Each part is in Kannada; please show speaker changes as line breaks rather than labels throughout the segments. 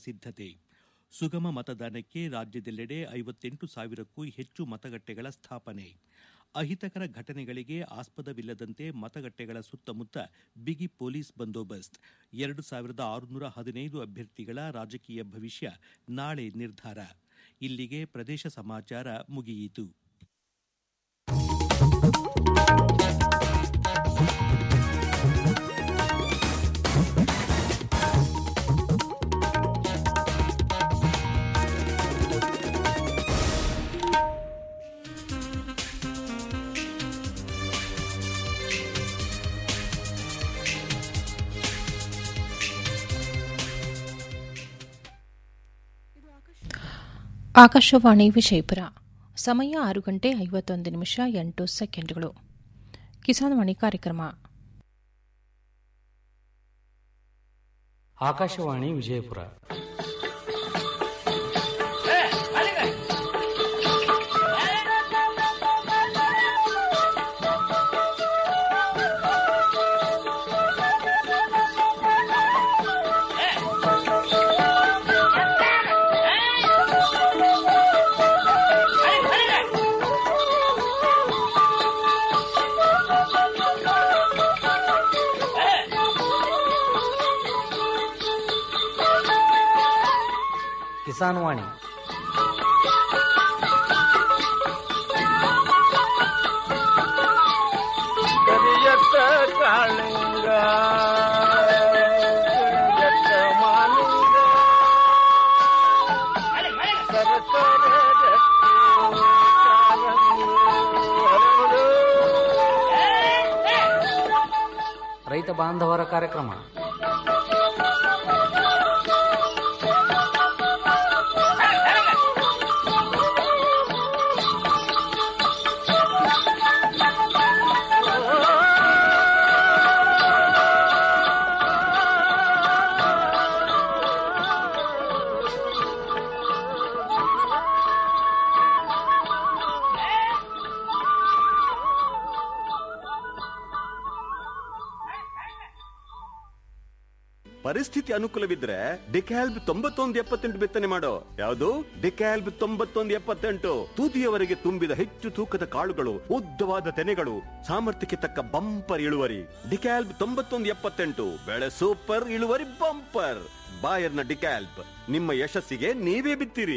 ಸಿದ್ದತೆ ಸುಗಮ ಮತದಾನಕ್ಕೆ ರಾಜ್ಯದೆಲ್ಲೆಡೆ ಐವತ್ತೆಂಟು ಸಾವಿರಕ್ಕೂ ಹೆಚ್ಚು ಮತಗಟ್ಟೆಗಳ ಸ್ಥಾಪನೆ ಅಹಿತಕರ ಘಟನೆಗಳಿಗೆ ಆಸ್ಪದವಿಲ್ಲದಂತೆ ಮತಗಟ್ಟೆಗಳ ಸುತ್ತಮುತ್ತ ಬಿಗಿ ಪೊಲೀಸ್ ಬಂದೋಬಸ್ತ್ ಎರಡು ಸಾವಿರದ ಆರುನೂರ ಹದಿನೈದು ಅಭ್ಯರ್ಥಿಗಳ ರಾಜಕೀಯ ಭವಿಷ್ಯ ನಾಳೆ ನಿರ್ಧಾರ ಇಲ್ಲಿಗೆ ಪ್ರದೇಶ ಸಮಾಚಾರ ಮುಗಿಯಿತು
ಆಕಾಶವಾಣಿ ವಿಜಯಪುರ ಸಮಯ ಆರು ಗಂಟೆ ಐವತ್ತೊಂದು ನಿಮಿಷ ಎಂಟು ಸೆಕೆಂಡ್ಗಳು ಕಿಸಾನ್ ವಾಣಿ ಕಾರ್ಯಕ್ರಮ
ಆಕಾಶವಾಣಿ ವಿಜಯಪುರ ಕಿಸಾನ್ ವಾಣಿ
ಕರಿಯತ್ತ ಕಾಳಿಂಗ ಕರಿಯತ್ತ ಮಾಲಿಂಗ ಸರಸರ ರಕ್ತಿ ಕಾರಂಗಿ ಹರಡು.
ರೈತ ಬಾಂಧವರ ಕಾರ್ಯಕ್ರಮ
ಪರಿಸ್ಥಿತಿ ಅನುಕೂಲವಿದ್ರೆ ಡಿಕ್ಯಾಲ್ಬ್ ತೊಂಬತ್ತೊಂದು ಎಪ್ಪತ್ತೆಂಟು ಬಿತ್ತನೆ ಮಾಡೋ ಯಾವುದು ಡಿಕ್ಯಾಲ್ಬ್ ತೊಂಬತ್ತೊಂದು ಎಪ್ಪತ್ತೆಂಟು ತುದಿಯವರೆಗೆ ತುಂಬಿದ ಹೆಚ್ಚು ತೂಕದ ಕಾಳುಗಳು ಉದ್ದವಾದ ತೆನೆಗಳು ಸಾಮರ್ಥ್ಯಕ್ಕೆ ತಕ್ಕ ಬಂಪರ್ ಇಳುವರಿ ಡಿಕ್ಯಾಲ್ಬ್ ತೊಂಬತ್ತೊಂದು ಎಪ್ಪತ್ತೆಂಟು ಬೆಳೆ ಸೂಪರ್ ಇಳುವರಿ ಬಂಪರ್ ಬಾಯರ್ನ ಡಿಕ್ಯಾಲ್ಬ್ ನಿಮ್ಮ ಯಶಸ್ಸಿಗೆ ನೀವೇ ಬಿತ್ತಿರಿ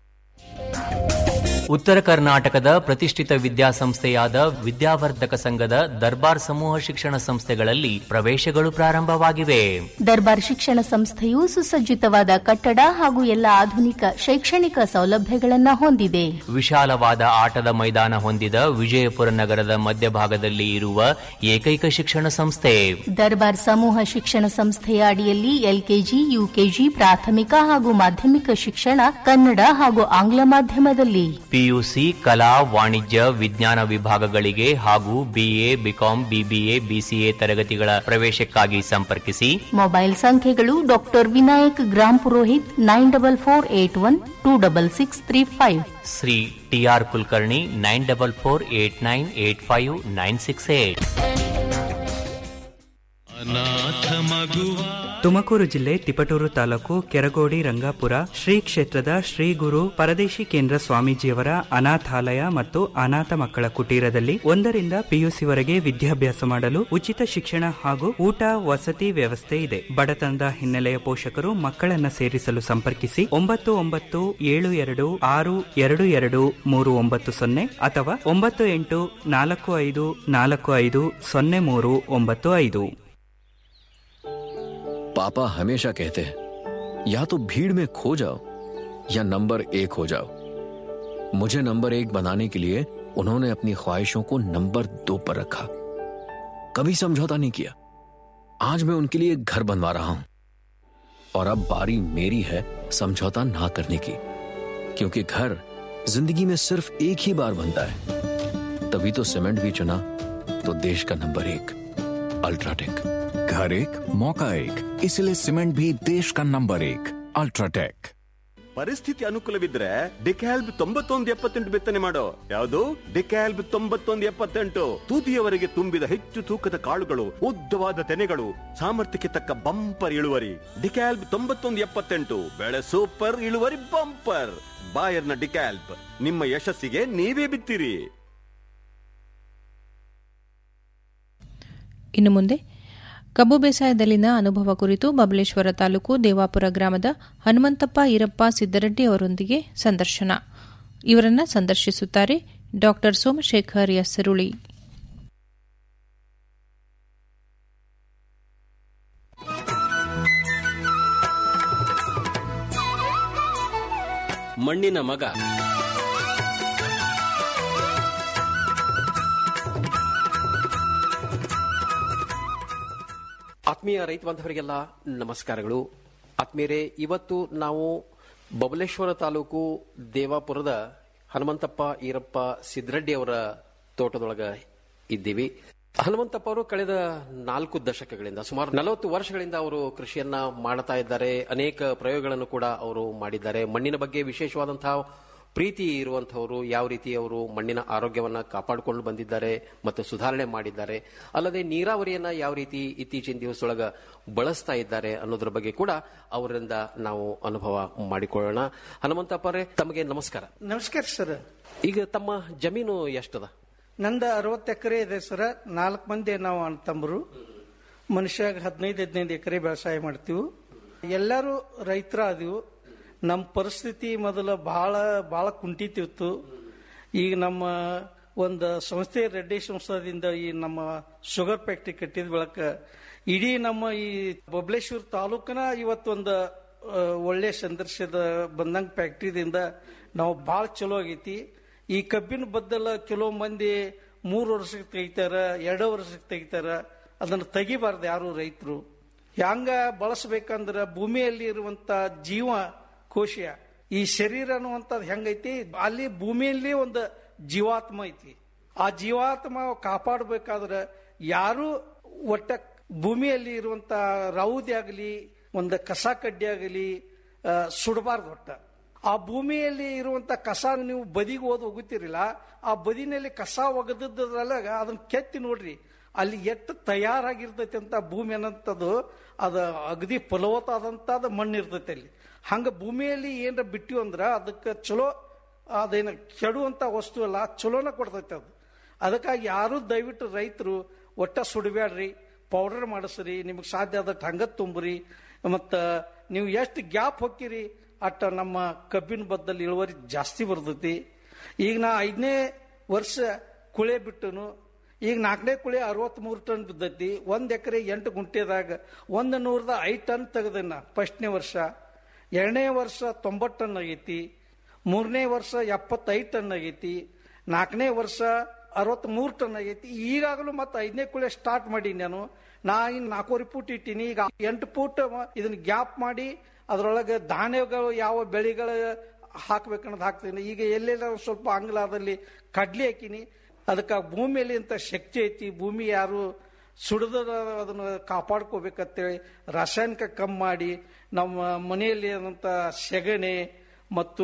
ಉತ್ತರ ಕರ್ನಾಟಕದ ಪ್ರತಿಷ್ಠಿತ ವಿದ್ಯಾಸಂಸ್ಥೆಯಾದ ವಿದ್ಯಾವರ್ಧಕ ಸಂಘದ ದರ್ಬಾರ್ ಸಮೂಹ ಶಿಕ್ಷಣ ಸಂಸ್ಥೆಗಳಲ್ಲಿ ಪ್ರವೇಶಗಳು ಪ್ರಾರಂಭವಾಗಿವೆ
ದರ್ಬಾರ್ ಶಿಕ್ಷಣ ಸಂಸ್ಥೆಯು ಸುಸಜ್ಜಿತವಾದ ಕಟ್ಟಡ ಹಾಗೂ ಎಲ್ಲ ಆಧುನಿಕ ಶೈಕ್ಷಣಿಕ ಸೌಲಭ್ಯಗಳನ್ನು ಹೊಂದಿದೆ
ವಿಶಾಲವಾದ ಆಟದ ಮೈದಾನ ಹೊಂದಿದ ವಿಜಯಪುರ ನಗರದ ಮಧ್ಯಭಾಗದಲ್ಲಿ ಇರುವ ಏಕೈಕ ಶಿಕ್ಷಣ ಸಂಸ್ಥೆ
ದರ್ಬಾರ್ ಸಮೂಹ ಶಿಕ್ಷಣ ಸಂಸ್ಥೆಯ ಅಡಿಯಲ್ಲಿ ಎಲ್ಕೆಜಿ ಯುಕೆಜಿ ಪ್ರಾಥಮಿಕ ಹಾಗೂ ಮಾಧ್ಯಮಿಕ ಶಿಕ್ಷಣ ಕನ್ನಡ ಹಾಗೂ ಆಂಗ್ಲ ಮಾಧ್ಯಮದಲ್ಲಿ
ಪಿಯುಸಿ ಕಲಾ ವಾಣಿಜ್ಯ ವಿಜ್ಞಾನ ವಿಭಾಗಗಳಿಗೆ ಹಾಗೂ ಬಿಎ ಬಿಕಾಂ ಬಿಬಿಎ ಬಿಸಿಎ ತರಗತಿಗಳ ಪ್ರವೇಶಕ್ಕಾಗಿ ಸಂಪರ್ಕಿಸಿ
ಮೊಬೈಲ್ ಸಂಖ್ಯೆಗಳು doctor Vinayak Gram Purohit nine double four eight one two double six three five
Shri T R Kulkarni nine double four eight nine eight five nine six eight
Tumakuru ಜಿಲ್ಲೆ ತಿಪಟೂರು ತಾಲೂಕು ಕೆರಗೋಡಿ ರಂಗಾಪುರ ಶ್ರೀ ಕ್ಷೇತ್ರದ ಶ್ರೀ ಗುರು ಪರದೇಶಿ ಕೇಂದ್ರ ಸ್ವಾಮೀಜಿಯವರ ಅನಾಥಾಲಯ ಮತ್ತು ಅನಾಥ ಮಕ್ಕಳ ಕುಟೀರದಲ್ಲಿ ಒಂದರಿಂದ ಪಿಯುಸಿವರೆಗೆ ವಿದ್ಯಾಭ್ಯಾಸ ಮಾಡಲು ಉಚಿತ ಶಿಕ್ಷಣ ಹಾಗೂ ಊಟ ವಸತಿ ವ್ಯವಸ್ಥೆ ಇದೆ ಬಡತನದ ಹಿನ್ನೆಲೆಯ ಪೋಷಕರು ಮಕ್ಕಳನ್ನ ಸೇರಿಸಲು ಸಂಪರ್ಕಿಸಿ ಒಂಬತ್ತು ಒಂಬತ್ತು ಏಳು ಎರಡು ಆರು ಎರಡು ಎರಡು ಮೂರು ಒಂಬತ್ತು ಸೊನ್ನೆ ಅಥವಾ ಒಂಬತ್ತು ಎಂಟು ನಾಲ್ಕು ಐದು ನಾಲ್ಕು ಐದು ಸೊನ್ನೆ ಮೂರು ಒಂಬತ್ತು ಐದು
पापा हमेशा कहते हैं या तो भीड़ में खो जाओ या नंबर एक हो जाओ मुझे नंबर एक बनाने के लिए उन्होंने अपनी ख्वाहिशों को नंबर दो पर रखा कभी समझौता नहीं किया आज मैं उनके लिए एक घर बनवा रहा हूं और अब बारी मेरी है समझौता ना करने की क्योंकि घर जिंदगी में सिर्फ एक ही बार बनता है तभी तो सीमेंट भी चुना तो देश का नंबर एक अल्ट्राटेक
घर एक मौका एक इसलिए सीमेंट भी देश का नंबर एक अल्ट्राटेक
ಪರಿಸ್ಥಿತಿ ಅನುಕೂಲವಿದ್ರೆ ಡಿಕ್ಯಾಲ್ಬ್ ತೊಂಬತ್ತೊಂದು ಎಪ್ಪತ್ತೆಂಟು ಬಿತ್ತನೆ ಮಾಡೋ ಯಾವುದು ಡಿಕ್ಯಾಲ್ಬ್ ತೊಂಬತ್ತೊಂದು ಎಪ್ಪತ್ತೆಂಟು ತುದಿಯವರೆಗೆ ತುಂಬಿದ ಹೆಚ್ಚು ತೂಕದ ಕಾಳುಗಳು ಉದ್ದವಾದ ತೆನೆಗಳು ಸಾಮರ್ಥ್ಯಕ್ಕೆ ತಕ್ಕ ಬಂಪರ್ ಇಳುವರಿ ಡಿಕ್ಯಾಲ್ಬ್ ತೊಂಬತ್ತೊಂದು ಎಪ್ಪತ್ತೆಂಟು ಬೆಳೆ ಸೂಪರ್ ಇಳುವರಿ ಬಂಪರ್ ಬಾಯರ್ನ ಡಿಕ್ಯಾಲ್ಬ್ ನಿಮ್ಮ ಯಶಸ್ಸಿಗೆ ನೀವೇ ಬಿತ್ತಿರಿ
ಇನ್ನು ಮುಂದೆ ಕಬ್ಬು ಬೇಸಾಯದಲ್ಲಿನ ಅನುಭವ ಕುರಿತು ಬಬಲೇಶ್ವರ ತಾಲೂಕು ದೇವಾಪುರ ಗ್ರಾಮದ ಹನುಮಂತಪ್ಪ ಈರಪ್ಪ ಸಿದ್ದರೆಡ್ಡಿ ಅವರೊಂದಿಗೆ ಸಂದರ್ಶನ ಇವರನ್ನ ಸಂದರ್ಶಿಸುತ್ತಾರೆ ಡಾ ಸೋಮಶೇಖರ್ ಯಸರುಳಿ
ಮಣ್ಣಿನ ಮಗ ಆತ್ಮೀಯ ರೈತ ಬಾಂಧವರಿಗೆಲ್ಲ ನಮಸ್ಕಾರಗಳು ಆತ್ಮೀಯರೇ ಇವತ್ತು ನಾವು ಬಬಲೇಶ್ವರ ತಾಲೂಕು ದೇವಾಪುರದ ಹನುಮಂತಪ್ಪ ಈರಪ್ಪ ಸಿದ್ದರೆಡ್ಡಿ ಅವರ ತೋಟದೊಳಗ ಇದ್ದೀವಿ ಹನುಮಂತಪ್ಪ ಅವರು ಕಳೆದ ನಾಲ್ಕು ದಶಕಗಳಿಂದ ಸುಮಾರು ನಲವತ್ತು ವರ್ಷಗಳಿಂದ ಅವರು ಕೃಷಿಯನ್ನ ಮಾಡ್ತಾ ಇದ್ದಾರೆ ಅನೇಕ ಪ್ರಯೋಗಗಳನ್ನು ಕೂಡ ಅವರು ಮಾಡಿದ್ದಾರೆ ಮಣ್ಣಿನ ಬಗ್ಗೆ ವಿಶೇಷವಾದಂತಹ ಪ್ರೀತಿ ಇರುವಂತಹವರು ಯಾವ ರೀತಿ ಅವರು ಮಣ್ಣಿನ ಆರೋಗ್ಯವನ್ನ ಕಾಪಾಡಿಕೊಂಡು ಬಂದಿದ್ದಾರೆ ಮತ್ತು ಸುಧಾರಣೆ ಮಾಡಿದ್ದಾರೆ ಅಲ್ಲದೆ ನೀರಾವರಿಯನ್ನ ಯಾವ ರೀತಿ ಇತ್ತೀಚಿನ ದಿವಸದೊಳಗ ಬಳಸ್ತಾ ಇದ್ದಾರೆ ಅನ್ನೋದ್ರ ಬಗ್ಗೆ ಕೂಡ ಅವರಿಂದ ನಾವು ಅನುಭವ ಮಾಡಿಕೊಳ್ಳೋಣ ಹನುಮಂತಪ್ಪರೇ ತಮಗೆ ನಮಸ್ಕಾರ
ನಮಸ್ಕಾರ ಸರ್
ಈಗ ತಮ್ಮ ಜಮೀನು ಎಷ್ಟದ
ನಂದು ಅರವತ್ತು ಎಕರೆ ಇದೆ ಸರ್ ನಾಲ್ಕು ಮಂದಿ ನಾವು ಅಣ್ಣ ತಮ್ಮರು ಮನುಷ್ಯಾಗ ಹದಿನೈದು ಹದಿನೈದು ಎಕರೆ ವ್ಯವಸಾಯ ಮಾಡ್ತೀವಿ ಎಲ್ಲರೂ ರೈತರ ಅದೀವು ನಮ್ಮ ಪರಿಸ್ಥಿತಿ ಮೊದಲು ಬಹಳ ಬಹಳ ಕುಂಠಿತಿತ್ತು ಈಗ ನಮ್ಮ ಒಂದು ಸಂಸ್ಥೆ ರೆಡ್ಡಿ ಸಂಸ್ಥದಿಂದ ಈ ನಮ್ಮ ಶುಗರ್ ಫ್ಯಾಕ್ಟ್ರಿ ಕಟ್ಟಿದ ಬಳಕ ಇಡೀ ನಮ್ಮ ಈ ಬಬಲೇಶ್ವರ ತಾಲೂಕನ ಇವತ್ತೊಂದು ಆ, ಒಳ್ಳೆ ಸಂದರ್ಶದ ಬಂದಂಗ ಫ್ಯಾಕ್ಟ್ರಿದಿಂದ ನಾವು ಭಾಳ ಚಲೋ ಆಗೈತಿ ಈ ಕಬ್ಬಿನ ಬದ್ದಲ ಕೆಲವು ಮಂದಿ ಮೂರು ವರ್ಷಕ್ಕೆ ತೆಗಿತಾರ ಎರಡು ವರ್ಷಕ್ಕೆ ತೆಗಿತಾರ ಅದನ್ನು ತೆಗಿಬಾರ್ದು ಯಾರು ರೈತರು ಹ್ಯಾಂಗ ಬಳಸಬೇಕಂದ್ರ ಭೂಮಿಯಲ್ಲಿ ಇರುವಂತ ಜೀವ ಕೋಶ ಈ ಶರೀರ ಅನ್ನುವಂಥದ್ದು ಹೆಂಗೈತಿ ಅಲ್ಲಿ ಭೂಮಿಯಲ್ಲಿ ಒಂದು ಜೀವಾತ್ಮ ಐತಿ ಆ ಜೀವಾತ್ಮ ಕಾಪಾಡಬೇಕಾದ್ರೆ ಯಾರು ಒಟ್ಟ ಭೂಮಿಯಲ್ಲಿ ಇರುವಂತ ರೌದಿ ಆಗಲಿ ಒಂದು ಕಸ ಕಡ್ಡಿ ಆಗಲಿ ಸುಡಬಾರ್ದು ಒಟ್ಟ ಆ ಭೂಮಿಯಲ್ಲಿ ಇರುವಂತ ಕಸ ನೀವು ಬದಿಗೆ ಓದ್ ಹೋಗುತ್ತೀರಿಲ್ಲ ಆ ಬದಿನಲ್ಲಿ ಕಸ ಒಗದದ್ರಲ್ಲಾಗ ಅದನ್ನ ಕೆತ್ತಿ ನೋಡ್ರಿ ಅಲ್ಲಿ ಎಷ್ಟು ತಯಾರಾಗಿರ್ತೈತಿ ಅಂತ ಭೂಮಿ ಅನ್ನಂಥದ್ದು ಅದು ಅಗದಿ ಫಲವತ್ತಾದಂಥದ್ದು ಮಣ್ಣು ಇರ್ತೈತಿ ಅಲ್ಲಿ ಹಂಗ ಭೂಮಿಯಲ್ಲಿ ಏನಾರ ಬಿಟ್ಟಿವಿ ಅಂದ್ರ ಅದಕ್ಕೆ ಚಲೋ ಅದೇನ ಕೆಡುವಂತ ವಸ್ತು ಅಲ್ಲ ಚಲೋನ ಕೊಡ್ತೈತೆ ಅದು ಅದಕ್ಕಾಗಿ ಯಾರು ದಯವಿಟ್ಟು ರೈತರು ಒಟ್ಟ ಸುಡಬೇಡ್ರಿ ಪೌಡರ್ ಮಾಡಿಸ್ರಿ ನಿಮಗೆ ಸಾಧ್ಯ ಆದಷ್ಟು ಹಂಗ ತುಂಬ್ರಿ ಮತ್ತು ನೀವು ಎಷ್ಟು ಗ್ಯಾಪ್ ಹೊಕ್ಕಿರಿ ಅಟ್ಟ ನಮ್ಮ ಕಬ್ಬಿನ ಬದ್ದಲ್ಲಿ ಇಳುವರಿ ಜಾಸ್ತಿ ಬರ್ತೈತಿ ಈಗ ನಾ ಐದನೇ ವರ್ಷ ಕುಳೆ ಬಿಟ್ಟನು ಈಗ ನಾಲ್ಕನೇ ಕುಳೆ ಅರವತ್ಮೂರು ಟನ್ ಬಿದ್ದೈತಿ ಒಂದ್ ಎಕರೆ ಎಂಟು ಗುಂಟೆದಾಗ ಒಂದು ನೂರದ ಐದು ಟನ್ ತೆಗೆದನ್ನ ಫಸ್ಟ್ನೇ ವರ್ಷ ಎರಡನೇ ವರ್ಷ ತೊಂಬತ್ತು ಟನ್ ಆಗೈತಿ ಮೂರನೇ ವರ್ಷ ಎಪ್ಪತ್ತೈದು ಟನ್ ಆಗೈತಿ ನಾಲ್ಕನೇ ವರ್ಷ ಅರವತ್ಮೂರು ಟನ್ ಆಗೈತಿ ಈಗಾಗಲೂ ಮತ್ತೆ ಐದನೇ ಕುಳೆ ಸ್ಟಾರ್ಟ್ ಮಾಡಿ ನಾನು ನಾ ಇನ್ನು ನಾಲ್ಕೂವರೆ ಫೂಟ್ ಇಟ್ಟೀನಿ ಈಗ ಎಂಟು ಫೂಟ್ ಇದನ್ನ ಗ್ಯಾಪ್ ಮಾಡಿ ಅದರೊಳಗೆ ಧಾನ್ಯಗಳು ಯಾವ ಬೆಳೆಗಳು ಹಾಕ್ಬೇಕನ್ನೋದು ಹಾಕ್ತೀನಿ ಈಗ ಎಲ್ಲೆಲ್ಲ ಒಂದ್ ಸ್ವಲ್ಪ ಅಂಗ್ಲಾದಲ್ಲಿ ಕಡ್ಲಿ ಹಾಕಿನಿ ಅದಕ್ಕೆ ಭೂಮಿಯಲ್ಲಿ ಅಂತ ಶಕ್ತಿ ಐತಿ ಭೂಮಿ ಯಾರು ಸುಡದ ಅದನ್ನು ಕಾಪಾಡ್ಕೋಬೇಕಂತೇಳಿ ರಾಸಾಯನಿಕ ಕಮ್ಮಿ ಮಾಡಿ ನಮ್ಮ ಮನೆಯಲ್ಲಿ ಆದಂಥ ಸೆಗಣಿ ಮತ್ತು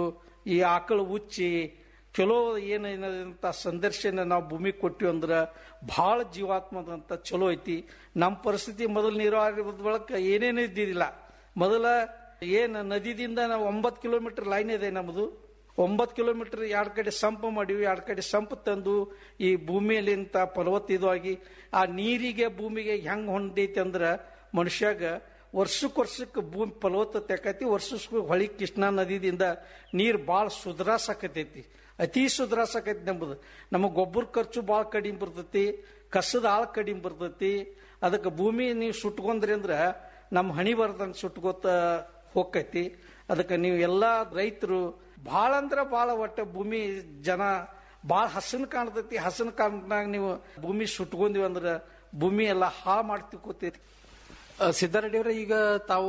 ಈ ಆಕಳು ಉಚ್ಚಿ ಚಲೋ ಏನಂತ ಸಂದರ್ಶನ ನಾವು ಭೂಮಿ ಕೊಟ್ಟಿವಿ ಅಂದ್ರೆ ಭಾಳ ಜೀವಾತ್ಮದಂತ ಚಲೋ ಐತಿ ನಮ್ಮ ಪರಿಸ್ಥಿತಿ ಮೊದಲು ನೀರಾವರಿ ಬಳಕ ಏನೇನು ಇದ್ದಿದ್ದಿಲ್ಲ ಮೊದಲ ಏನು ನದಿದಿಂದ ನಾವು ಒಂಬತ್ತು ಕಿಲೋಮೀಟರ್ ಲೈನ್ ಇದೆ ನಮ್ಮದು ಒಂಬತ್ತು ಕಿಲೋಮೀಟರ್ ಎರಡು ಕಡೆ ಸಂಪ್ ಮಾಡಿವಿ ಎರಡು ಕಡೆ ಸಂಪ್ ತಂದು ಈ ಭೂಮಿಯಲ್ಲಿಂತ ಫಲವತ್ತಿದವಾಗಿ ಆ ನೀರಿಗೆ ಭೂಮಿಗೆ ಹೆಂಗ್ ಹೊಂದೈತಿ ಅಂದ್ರೆ ಮನುಷ್ಯಾಗ ವರ್ಷಕ್ಕೆ ವರ್ಷಕ್ಕೆ ಭೂಮಿ ಫಲವತ್ತತೆ ಆಕೈತಿ ವರ್ಷಕ್ಕೆ ಹೊಳಿ ಕೃಷ್ಣಾ ನದಿದಿಂದ ನೀರು ಭಾಳ ಸುಧಾರಸಕತೈತಿ ಅತಿ ಸುಧಾರಸಕೈತಿ ನಂಬುದು ನಮಗೆ ಗೊಬ್ಬರ ಖರ್ಚು ಭಾಳ ಕಡಿಮೆ ಬರ್ತೈತಿ ಕಸದ ಆಳ ಕಡಿಮೆ ಬರ್ತೈತಿ ಅದಕ್ಕೆ ಭೂಮಿ ನೀವು ಸುಟ್ಕೊಂಡ್ರಿ ಅಂದ್ರೆ ನಮ್ಮ ಹಣಿ ಬರ್ದಂಗೆ ಸುಟ್ಕೋತ ಹೋಗ್ತೈತಿ ಅದಕ್ಕೆ ನೀವು ಎಲ್ಲ ರೈತರು ಭಾಳ ಅಂದ್ರೆ ಭಾಳ ಒಟ್ಟ ಭೂಮಿ ಜನ ಭಾಳ ಹಸನ್ ಕಾಣ್ತೈತಿ ಹಸನ್ ಕಾರಣದಾಗ ನೀವು ಭೂಮಿ ಸುಟ್ಕೊಂದಿವಿ ಅಂದ್ರೆ ಭೂಮಿ ಎಲ್ಲ ಹಾಳು ಮಾಡ್ತಿಕೋತೈತಿ
ಸಿದ್ದಾರೆಡ್ಡಿ ಅವರೇ ಈಗ ತಾವು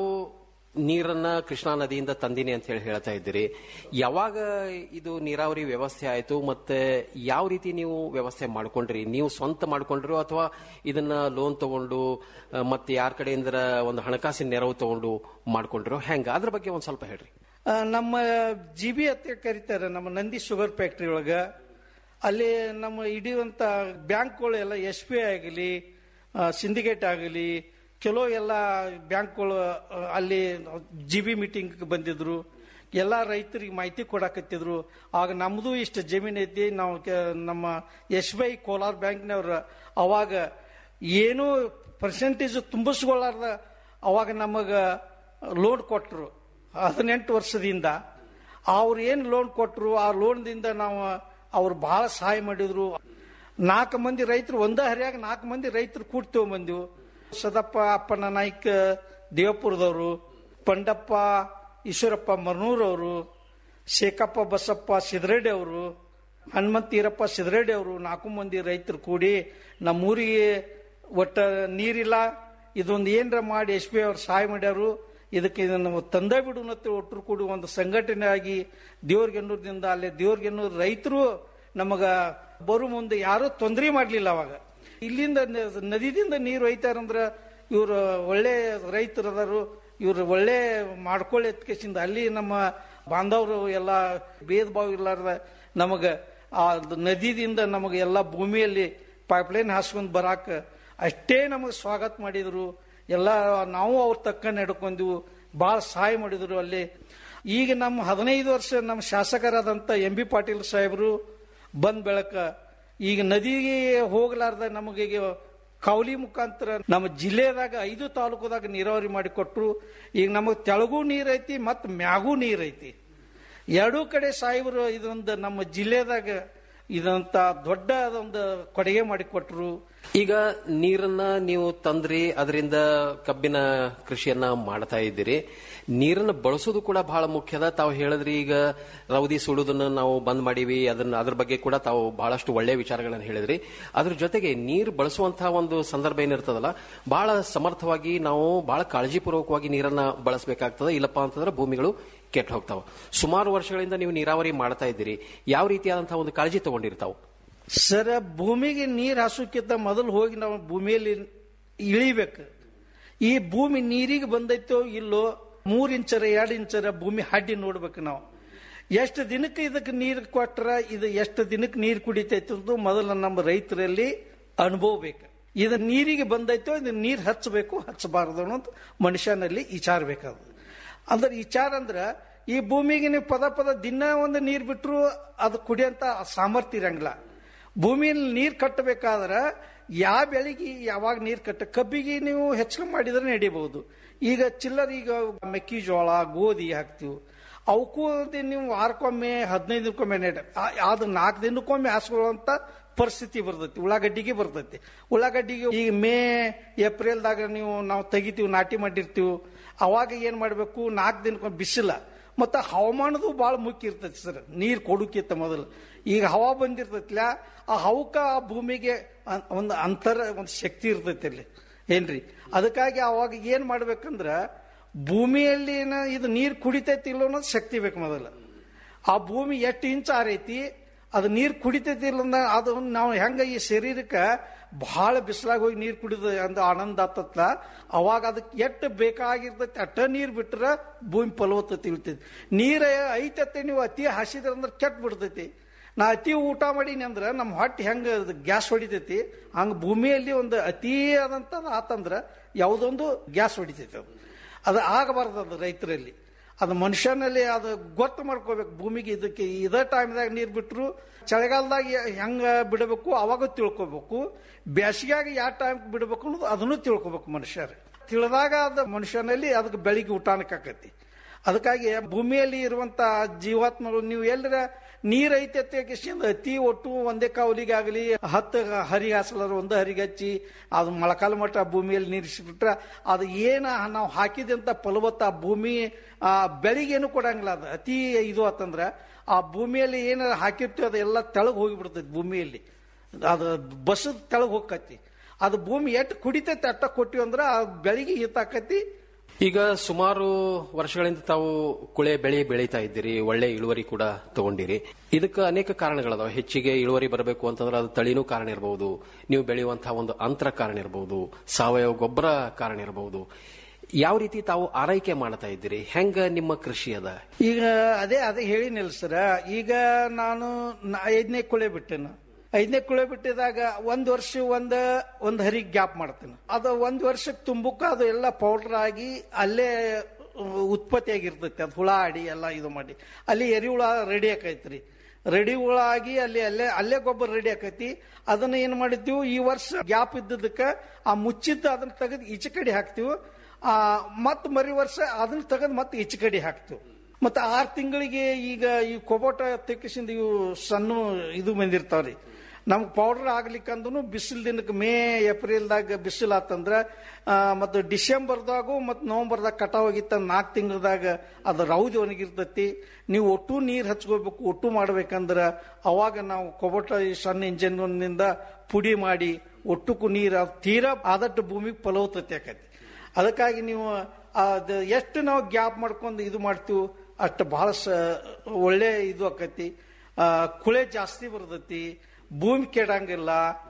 ನೀರನ್ನ ಕೃಷ್ಣಾ ನದಿಯಿಂದ ತಂದಿನಿ ಅಂತ ಹೇಳಿ ಹೇಳ್ತಾ ಇದ್ದೀರಿ ಯಾವಾಗ ಇದು ನೀರಾವರಿ ವ್ಯವಸ್ಥೆ ಆಯ್ತು ಮತ್ತೆ ಯಾವ ರೀತಿ ನೀವು ವ್ಯವಸ್ಥೆ ಮಾಡ್ಕೊಂಡ್ರಿ ನೀವು ಸ್ವಂತ ಮಾಡ್ಕೊಂಡ್ರು ಅಥವಾ ಇದನ್ನ ಲೋನ್ ತಗೊಂಡು ಆ, ಮತ್ತೆ ಯಾರ ಕಡೆಯಿಂದ ಒಂದು ಹಣಕಾಸಿನ ನೆರವು ತಗೊಂಡು ಮಾಡ್ಕೊಂಡ್ರು ಹೆಂಗ ಅದ್ರ ಬಗ್ಗೆ ಒಂದ್ ಸ್ವಲ್ಪ ಹೇಳ್ರಿ
ಆ, ನಮ್ಮ ಜಿ ಬಿ ಅಂತ ಕರೀತಾರೆ ನಮ್ಮ ನಂದಿ ಶುಗರ್ ಫ್ಯಾಕ್ಟ್ರಿ ಒಳಗ ಅಲ್ಲಿ ನಮ್ಮ ಹಿಡಿಯುವಂತ ಬ್ಯಾಂಕ್ಗಳು ಎಲ್ಲ ಎಸ್ ಬಿ ಐ ಆಗಲಿ ಸಿಂಡಿಕೇಟ್ ಆಗಲಿ ಕೆಲವು ಎಲ್ಲ ಬ್ಯಾಂಕ್ಗಳು ಆ, ಅಲ್ಲಿ ಜಿ ಬಿ ಮೀಟಿಂಗ್ ಬಂದಿದ್ರು ಎಲ್ಲ ರೈತರಿಗೆ ಮಾಹಿತಿ ಕೊಡಾಕತ್ತಿದ್ರು ಆಗ ನಮ್ದು ಇಷ್ಟು ಜಮೀನ್ ಐತಿ ನಾವು ಕೆ- ನಮ್ಮ ಎಸ್ ಬಿ ಐ ಕೋಲಾರ ಬ್ಯಾಂಕ್ನವ್ರ ಅವಾಗ ಏನು ಪರ್ಸೆಂಟೇಜ್ ತುಂಬಿಸ್ಕೊಳ್ಳಾರ್ದ ಅವಾಗ ನಮಗ ಲೋನ್ ಕೊಟ್ಟರು ಹದಿನೆಂಟು ವರ್ಷದಿಂದ ಅವ್ರು ಏನು ಲೋನ್ ಕೊಟ್ಟರು ಆ ಲೋನ್ದಿಂದ ನಾವು ಅವ್ರು ಬಹಳ ಸಹಾಯ ಮಾಡಿದ್ರು ನಾಲ್ಕು ಮಂದಿ ರೈತರು ಒಂದ ಹರಿಯಾಗ ನಾಲ್ಕು ಮಂದಿ ರೈತರು ಕೂಡಿ ತಗೊಂಬಂದಿವು ಸದಪ್ಪ ಅಪ್ಪನ ನಾಯ್ಕ ದೇವಪುರದವರು ಪಂಡಪ್ಪ ಈಶ್ವರಪ್ಪ ಮರ್ನೂರವರು ಶೇಖಪ್ಪ ಬಸಪ್ಪ ಸಿದ್ರೆಡ್ಡಿ ಅವರು ಹನುಮಂತ ಈರಪ್ಪ ಸಿದ್ರೆಡ್ಡಿ ಅವರು ನಾಲ್ಕು ಮಂದಿ ರೈತರು ಕೂಡಿ ನಮ್ಮೂರಿಗೆ ಒಟ್ಟ ನೀರಿಲ್ಲ ಇದೊಂದು ಏನರ ಮಾಡಿ ಎಸ್ ಪಿ ಅವ್ರು ಸಹಾಯ ಮಾಡ್ಯಾರು ಇದಕ್ಕೆ ಇದನ್ನು ತಂದ ಬಿಡುನತ್ತೆ ಒಟ್ಟರು ಕೂಡಿ ಒಂದು ಸಂಘಟನೆ ಆಗಿ ದೇವ್ರಿಗೆನ್ನೂರದಿಂದ ಅಲ್ಲೇ ದೇವ್ರಿಗೆನ್ನೂರು ರೈತರು ನಮಗ ಬರು ಮುಂದೆ ಯಾರೂ ತೊಂದರೆ ಮಾಡಲಿಲ್ಲ ಅವಾಗ ಇಲ್ಲಿಂದ ನ- ನದಿದಿಂದ ನೀರು ಒಯ್ತಾರಂದ್ರ ಇವರು ಒಳ್ಳೆ ರೈತರು ಅದಾರು ಇವ್ರು ಒಳ್ಳೆ ಮಾಡ್ಕೊಳ್ಳಿ ಎತ್ಕೇಸಿಂದ ಅಲ್ಲಿ ನಮ್ಮ ಬಾಂಧವರು ಎಲ್ಲ ಭೇದ ಭಾವ ಇರ್ಲಾರ್ದ ನಮಗ ಆ ನದಿದಿಂದ ನಮಗೆ ಎಲ್ಲ ಭೂಮಿಯಲ್ಲಿ ಪೈಪ್ಲೈನ್ ಹಾಸ್ಕೊಂಡ್ ಬರಾಕ ಅಷ್ಟೇ ನಮಗೆ ಸ್ವಾಗತ ಮಾಡಿದ್ರು ಎಲ್ಲ ನಾವು ಅವ್ರ ತಕ್ಕ ನಡ್ಕೊಂಡ್ವು ಭಾಳ ಸಹಾಯ ಮಾಡಿದ್ರು ಅಲ್ಲಿ ಈಗ ನಮ್ಮ ಹದಿನೈದು ವರ್ಷ ನಮ್ಮ ಶಾಸಕರಾದಂಥ ಎಂ ಬಿ ಪಾಟೀಲ್ ಸಾಹೇಬರು ಬಂದ್ ಬೆಳಕ ಈಗ ನದಿಗೆ ಹೋಗ್ಲಾರ್ದ ನಮಗೆ ಈಗ ಕೌಲಿ ಮುಖಾಂತರ ನಮ್ಮ ಜಿಲ್ಲೆದಾಗ ಐದು ತಾಲೂಕದಾಗ ನೀರಾವರಿ ಮಾಡಿಕೊಟ್ರು ಈಗ ನಮಗೆ ತೆಳಗೂ ನೀರ್ ಐತಿ ಮತ್ತು ಮ್ಯಾಗೂ ನೀರ್ ಐತಿ ಎರಡೂ ಕಡೆ ಸಾಹೇಬರು ಇದೊಂದು ನಮ್ಮ ಜಿಲ್ಲೆದಾಗ ಇದಂತ ದೊಡ್ಡ ಒಂದು ಕೊಡುಗೆ ಮಾಡಿಕೊಟ್ರು
ಈಗ ನೀರನ್ನ ನೀವು ತಂದ್ರಿ ಅದರಿಂದ ಕಬ್ಬಿನ ಕೃಷಿಯನ್ನ ಮಾಡ್ತಾ ಇದ್ದೀರಿ ನೀರನ್ನ ಬಳಸೋದು ಕೂಡ ಬಹಳ ಮುಖ್ಯದ ತಾವು ಹೇಳಿದ್ರಿ ಈಗ ರೌದಿ ಸುಡುದನ್ನ ನಾವು ಬಂದ್ ಮಾಡೀವಿ ಅದನ್ನ ಅದ್ರ ಬಗ್ಗೆ ಕೂಡ ತಾವು ಬಹಳಷ್ಟು ಒಳ್ಳೆ ವಿಚಾರಗಳನ್ನ ಹೇಳಿದ್ರಿ ಅದ್ರ ಜೊತೆಗೆ ನೀರು ಬಳಸುವಂತಹ ಒಂದು ಸಂದರ್ಭ ಏನಿರ್ತದಲ್ಲ ಬಹಳ ಸಮರ್ಥವಾಗಿ ನಾವು ಬಹಳ ಕಾಳಜಿಪೂರ್ವಕವಾಗಿ ನೀರನ್ನ ಬಳಸಬೇಕಾಗ್ತದೆ ಇಲ್ಲಪ್ಪ ಅಂತಂದ್ರೆ ಭೂಮಿಗಳು ಕೆಟ್ಟ ಹೋಗ್ತಾವ ಸುಮಾರು ವರ್ಷಗಳಿಂದ ನೀವು ನೀರಾವರಿ ಮಾಡ್ತಾ ಇದ್ದೀರಿ ಯಾವ ರೀತಿಯಾದಂತಹ ಒಂದು ಕಾಳಜಿ ತಗೊಂಡಿರ್ತಾವ
ಸರ್ ಭೂಮಿಗೆ ನೀರು ಹಾಸೋಕ್ಕಿಂತ ಮೊದಲು ಹೋಗಿ ನಾವು ಭೂಮಿಯಲ್ಲಿ ಇಳಿಬೇಕು ಈ ಭೂಮಿ ನೀರಿಗೆ ಬಂದೈತೋ ಇಲ್ಲೋ ಮೂರ್ ಇಂಚರ ಎರಡು ಇಂಚರ ಭೂಮಿ ಹಡ್ಡಿ ನೋಡ್ಬೇಕು ನಾವು ಎಷ್ಟು ದಿನಕ್ಕೆ ಇದಕ್ಕೆ ನೀರು ಕೊಟ್ರ ಇದು ಎಷ್ಟು ದಿನಕ್ಕೆ ನೀರು ಕುಡಿತೈತೆ ಅಂತ ಮೊದಲು ನಮ್ಮ ರೈತರಲ್ಲಿ ಅನುಭವ ಬೇಕು ಇದು ನೀರಿಗೆ ಬಂದೈತೋ ಇದು ನೀರು ಹಚ್ಚಬೇಕು ಹಚ್ಚಬಾರದು ಅನ್ನೋದು ಮನುಷ್ಯನಲ್ಲಿ ವಿಚಾರ ಬೇಕಾದ ಅಂದ್ರೆ ವಿಚಾರ ಅಂದ್ರ ಈ ಭೂಮಿಗೆ ನೀವು ಪದ ಪದ ದಿನ ಒಂದು ನೀರು ಬಿಟ್ಟರು ಅದು ಕುಡಿಯಂತ ಸಾಮರ್ಥ್ಯ ಇರಂಗಿಲ್ಲ ಭೂಮಿಯಲ್ಲಿ ನೀರು ಕಟ್ಟಬೇಕಾದ್ರೆ ಯಾವ ಬೆಳೆಗೆ ಯಾವಾಗ ನೀರು ಕಟ್ಟ ಕಬ್ಬಿಗೆ ನೀವು ಹೆಚ್ಚು ಮಾಡಿದ್ರೆ ನಡಿಬಹುದು ಈಗ ಚಿಲ್ಲರ್ ಈಗ ಮೆಕ್ಕೆಜೋಳ ಗೋಧಿ ಹಾಕ್ತಿವಿ ಅವಕ್ಕೂ ನೀವು ವಾರಕ್ಕೊಮ್ಮೆ ಹದಿನೈದು ದಿನಕ್ಕೊಮ್ಮೆ ನೆಡ ಅದು ನಾಲ್ಕು ದಿನಕ್ಕೊಮ್ಮೆ ಹಾಸ್ಕೊಳ್ಳುವಂತ ಪರಿಸ್ಥಿತಿ ಬರ್ತೈತಿ ಉಳ್ಳಾಗಡ್ಡಿಗೆ ಬರ್ತೈತಿ ಉಳ್ಳಾಗಡ್ಡಿಗೆ ಈಗ ಮೇ ಏಪ್ರಿಲ್ದಾಗ ನೀವು ನಾವು ತೆಗಿತೀವಿ ನಾಟಿ ಮಾಡಿರ್ತೀವಿ ಅವಾಗ ಏನ್ ಮಾಡಬೇಕು ನಾಲ್ಕು ದಿನಕ್ಕೊಮ್ಮೆ ಬಿಸಿಲ ಮತ್ತು ಹವಾಮಾನದು ಭಾಳ ಮುಖ್ಯ ಇರ್ತೈತಿ ಸರ್ ನೀರು ಕೊಡೋಕ್ಕಿಂತ ಮೊದಲು ಈಗ ಹವಾ ಬಂದಿರ್ತೈತಿಲ್ಲ ಆ ಹವಕ್ಕ ಆ ಭೂಮಿಗೆ ಅನ್- ಒಂದು ಅಂತರ ಒಂದು ಶಕ್ತಿ ಇರ್ತೈತಿ ಅಲ್ಲಿ ಏನ್ರಿ ಅದಕ್ಕಾಗಿ ಅವಾಗ ಏನ್ ಮಾಡ್ಬೇಕಂದ್ರ ಭೂಮಿಯಲ್ಲಿ ಏನ ಇದು ನೀರು ಕುಡಿತೈತಿ ಇಲ್ಲೋ ಅನ್ನೋದು ಶಕ್ತಿ ಬೇಕು ಮೊದಲು ಆ ಭೂಮಿ ಎಷ್ಟು ಇಂಚ್ ಆರೈತಿ ಅದು ನೀರು ಕುಡಿತೈತಿ ಇಲ್ಲ ಅಂದ ಅದು ನಾವು ಹೆಂಗ ಈ ಶರೀರಕ್ಕೆ ಬಹಳ ಬಿಸಿಲಾಗಿ ಹೋಗಿ ನೀರು ಕುಡಿದ ಅಂದ ಆನಂದ ಆತತ್ಲ ಅವಾಗ ಅದಕ್ಕೆ ಎಷ್ಟು ಬೇಕಾಗಿರ್ತೈತಿ ಅಟ್ಟ ನೀರು ಬಿಟ್ರೆ ಭೂಮಿ ಫಲವತ್ತತೆ ಇಳ್ತೈತಿ ನೀರು ಐತತ್ತೆ ನೀವು ಅತಿ ಹಸಿದ್ರ ಅಂದ್ರೆ ಕೆಟ್ಟ ಬಿಡ್ತೈತಿ ನಾ ಅತಿ ಊಟ ಮಾಡೀನಿ ಅಂದ್ರೆ ನಮ್ಮ ಹೊಟ್ಟೆ ಹೆಂಗ ಗ್ಯಾಸ್ ಹೊಡಿತೈತಿ ಹಂಗ ಭೂಮಿಯಲ್ಲಿ ಒಂದು ಅತಿ ಆದಂತದ ಆತಂದ್ರ ಯಾವುದೊಂದು ಗ್ಯಾಸ್ ಹೊಡಿತೈತಿ ಅದು ಅದು ಆಗಬಾರ್ದು ಅದು ರೈತರಲ್ಲಿ ಅದು ಮನುಷ್ಯನಲ್ಲಿ ಅದು ಗೊತ್ತು ಮಾಡ್ಕೋಬೇಕು ಭೂಮಿಗೆ ಇದಕ್ಕೆ ಇದೇ ಟೈಮ್ದಾಗ ನೀರು ಬಿಟ್ಟರು ಚಳಿಗಾಲದಾಗ ಹೆಂಗ ಬಿಡಬೇಕು ಅವಾಗ ತಿಳ್ಕೊಬೇಕು ಬೇಸಿಗೆಯಾಗ ಯಾವ ಟೈಮ್ ಬಿಡಬೇಕು ಅನ್ನೋದು ಅದನ್ನು ತಿಳ್ಕೊಬೇಕು ಮನುಷ್ಯರು ತಿಳಿದಾಗ ಅದು ಮನುಷ್ಯನಲ್ಲಿ ಅದಕ್ಕೆ ಬೆಳಿಗ್ಗೆ ಊಟನಕ್ಕೆ ಆಕತಿ ಅದಕ್ಕಾಗಿ ಭೂಮಿಯಲ್ಲಿ ಇರುವಂತ ಜೀವಾತ್ಮಗಳು ನೀವು ಎಲ್ಲರ ನೀರ್ ಐತೆ ಕಿಶಿಂದ ಅತಿ ಒಟ್ಟು ಒಂದೇ ಕಾವಲಿಗೆ ಆಗಲಿ ಹತ್ತು ಹರಿಗೆ ಹಾಸಲರ ಒಂದು ಹರಿಗೆ ಹಚ್ಚಿ ಅದು ಮೊಳಕಾಲ ಮಟ್ಟ ಭೂಮಿಯಲ್ಲಿ ನೀರಿಸಿಬಿಟ್ರೆ ಅದು ಏನ ನಾವು ಹಾಕಿದಂತ ಫಲವತ್ತ ಆ ಭೂಮಿ ಆ ಬೆಳಿಗ್ಗೇನು ಕೊಡಂಗಿಲ್ಲ ಅದು ಅತಿ ಇದು ಆತಂದ್ರ ಆ ಭೂಮಿಯಲ್ಲಿ ಏನಾರ ಹಾಕಿರ್ತೀವಿ ಅದು ಎಲ್ಲ ತೆಳಗ್ ಹೋಗಿಬಿಡ್ತೈತಿ ಭೂಮಿಯಲ್ಲಿ ಅದು ಬಸದ ತೆಳಗ್ ಹೋಗತಿ ಅದು ಭೂಮಿ ಎಷ್ಟು ಕುಡಿತೈತಿ ಅಟ್ಟ ಕೊಟ್ಟಿವಿ ಅಂದ್ರೆ ಆ ಬೆಳಿಗ್ಗೆ ಈತಾಕತಿ
ಈಗ ಸುಮಾರು ವರ್ಷಗಳಿಂದ ತಾವು ಕುಳೆ ಬೆಳೆ ಬೆಳೀತಾ ಇದ್ದೀರಿ ಒಳ್ಳೆ ಇಳುವರಿ ಕೂಡ ತಗೊಂಡಿರಿ ಇದಕ್ಕೆ ಅನೇಕ ಕಾರಣಗಳದಾವ ಹೆಚ್ಚಿಗೆ ಇಳುವರಿ ಬರಬೇಕು ಅಂತಂದ್ರೆ ಅದು ತಳಿನೂ ಕಾರಣ ಇರಬಹುದು ನೀವು ಬೆಳೆಯುವಂತಹ ಒಂದು ಅಂತರ ಕಾರಣ ಇರಬಹುದು ಸಾವಯವ ಗೊಬ್ಬರ ಕಾರಣ ಇರಬಹುದು ಯಾವ ರೀತಿ ತಾವು ಆರೈಕೆ ಮಾಡ್ತಾ ಇದ್ದೀರಿ ಹೆಂಗ ನಿಮ್ಮ ಕೃಷಿ ಅದ
ಈಗ ಅದೇ ಅದೇ ಹೇಳಿನಿಲ್ಲ ಸರ ಈಗ ನಾನು ನ- ಐದನೇ ಕುಳೆ ಬಿಟ್ಟೆನು ಐದನೇ ಕುಳೆ ಬಿಟ್ಟಿದಾಗ ಒಂದ್ ವರ್ಷ ಒಂದ್ ಒಂದ್ ಹರಿ ಗ್ಯಾಪ್ ಮಾಡ್ತೇನೆ ಅದು ಒಂದ್ ವರ್ಷಕ್ಕೆ ತುಂಬಕ್ಕ ಅದು ಎಲ್ಲ ಪೌಡರ್ ಆಗಿ ಅಲ್ಲೇ ಉತ್ಪತ್ತಿ ಆಗಿರ್ತೈತಿ ಅದು ಹುಳ ಆಡಿ ಎಲ್ಲ ಇದು ಮಾಡಿ ಅಲ್ಲಿ ಎರಿಹುಳ ರೆಡಿ ಆಕೈತ್ರಿ ರೆಡಿ ಹುಳ ಆಗಿ ಅಲ್ಲಿ ಅಲ್ಲೇ ಅಲ್ಲೇ ಗೊಬ್ಬರ ರೆಡಿ ಆಕೈತಿ ಅದನ್ನ ಏನ್ ಮಾಡಿದ್ವಿ ಈ ವರ್ಷ ಗ್ಯಾಪ್ ಇದ್ದದಕ್ಕ ಆ ಮುಚ್ಚಿದ್ದ ಅದನ್ನ ತೆಗೆದು ಈಚೆ ಕಡೆ ಹಾಕ್ತಿವಿ ಆ ಮತ್ ಮರಿ ವರ್ಷ ಅದನ್ನ ತೆಗೆದು ಮತ್ತೆ ಈಚೆ ಕಡೆ ಹಾಕ್ತಿವಿ ಮತ್ತೆ ಆರು ತಿಂಗಳಿಗೆ ಈಗ ಈ ಕೊಬೋಟ ತೆಕ್ಕಿಸಿಂದ ಇವು ಸಣ್ಣ ಇದು ಬಂದಿರ್ತಾವ್ರಿ ನಮ್ಗೆ ಪೌಡರ್ ಆಗ್ಲಿಕ್ಕಂದ್ರೂ ಬಿಸಿಲು ದಿನಕ್ಕೆ ಮೇ ಏಪ್ರಿಲ್ದಾಗ ಬಿಸಿಲು ಆತಂದ್ರ ಆ, ಮತ್ತು ಡಿಸೆಂಬರ್ದಾಗು ಮತ್ತು ನವೆಂಬರ್ದಾಗ ಕಟಾವ್ ಆಗಿತ್ತ ನಾಲ್ಕು ತಿಂಗಳದಾಗ ಅದು ರೌದಿ ಒಣಗಿರ್ತೈತಿ ನೀವು ಒಟ್ಟು ನೀರು ಹಚ್ಕೋಬೇಕು ಒಟ್ಟು ಮಾಡ್ಬೇಕಂದ್ರ ಅವಾಗ ನಾವು ಕೊಬೋಟ ಈ ಸಣ್ಣ ಇಂಜಿನ್ನಿಂದ ಪುಡಿ ಮಾಡಿ ಒಟ್ಟಕ್ಕೂ ನೀರು ಅದು ತೀರಾ ಆದಷ್ಟು ಭೂಮಿಗೆ ಫಲವತ್ತತೆ ಆಕೈತಿ ಅದಕ್ಕಾಗಿ ನೀವು ಅದು ಎಷ್ಟು ನಾವು ಗ್ಯಾಪ್ ಮಾಡ್ಕೊಂಡು ಇದು ಮಾಡ್ತೀವಿ ಅಷ್ಟು ಬಹಳ ಸ ಒಳ್ಳೆ ಇದು ಆಕೈತಿ ಆ, ಕುಳೆ ಜಾಸ್ತಿ ಬರ್ತೈತಿ ಭೂಮಿ ಕೆಡಂಗಿಲ್ಲ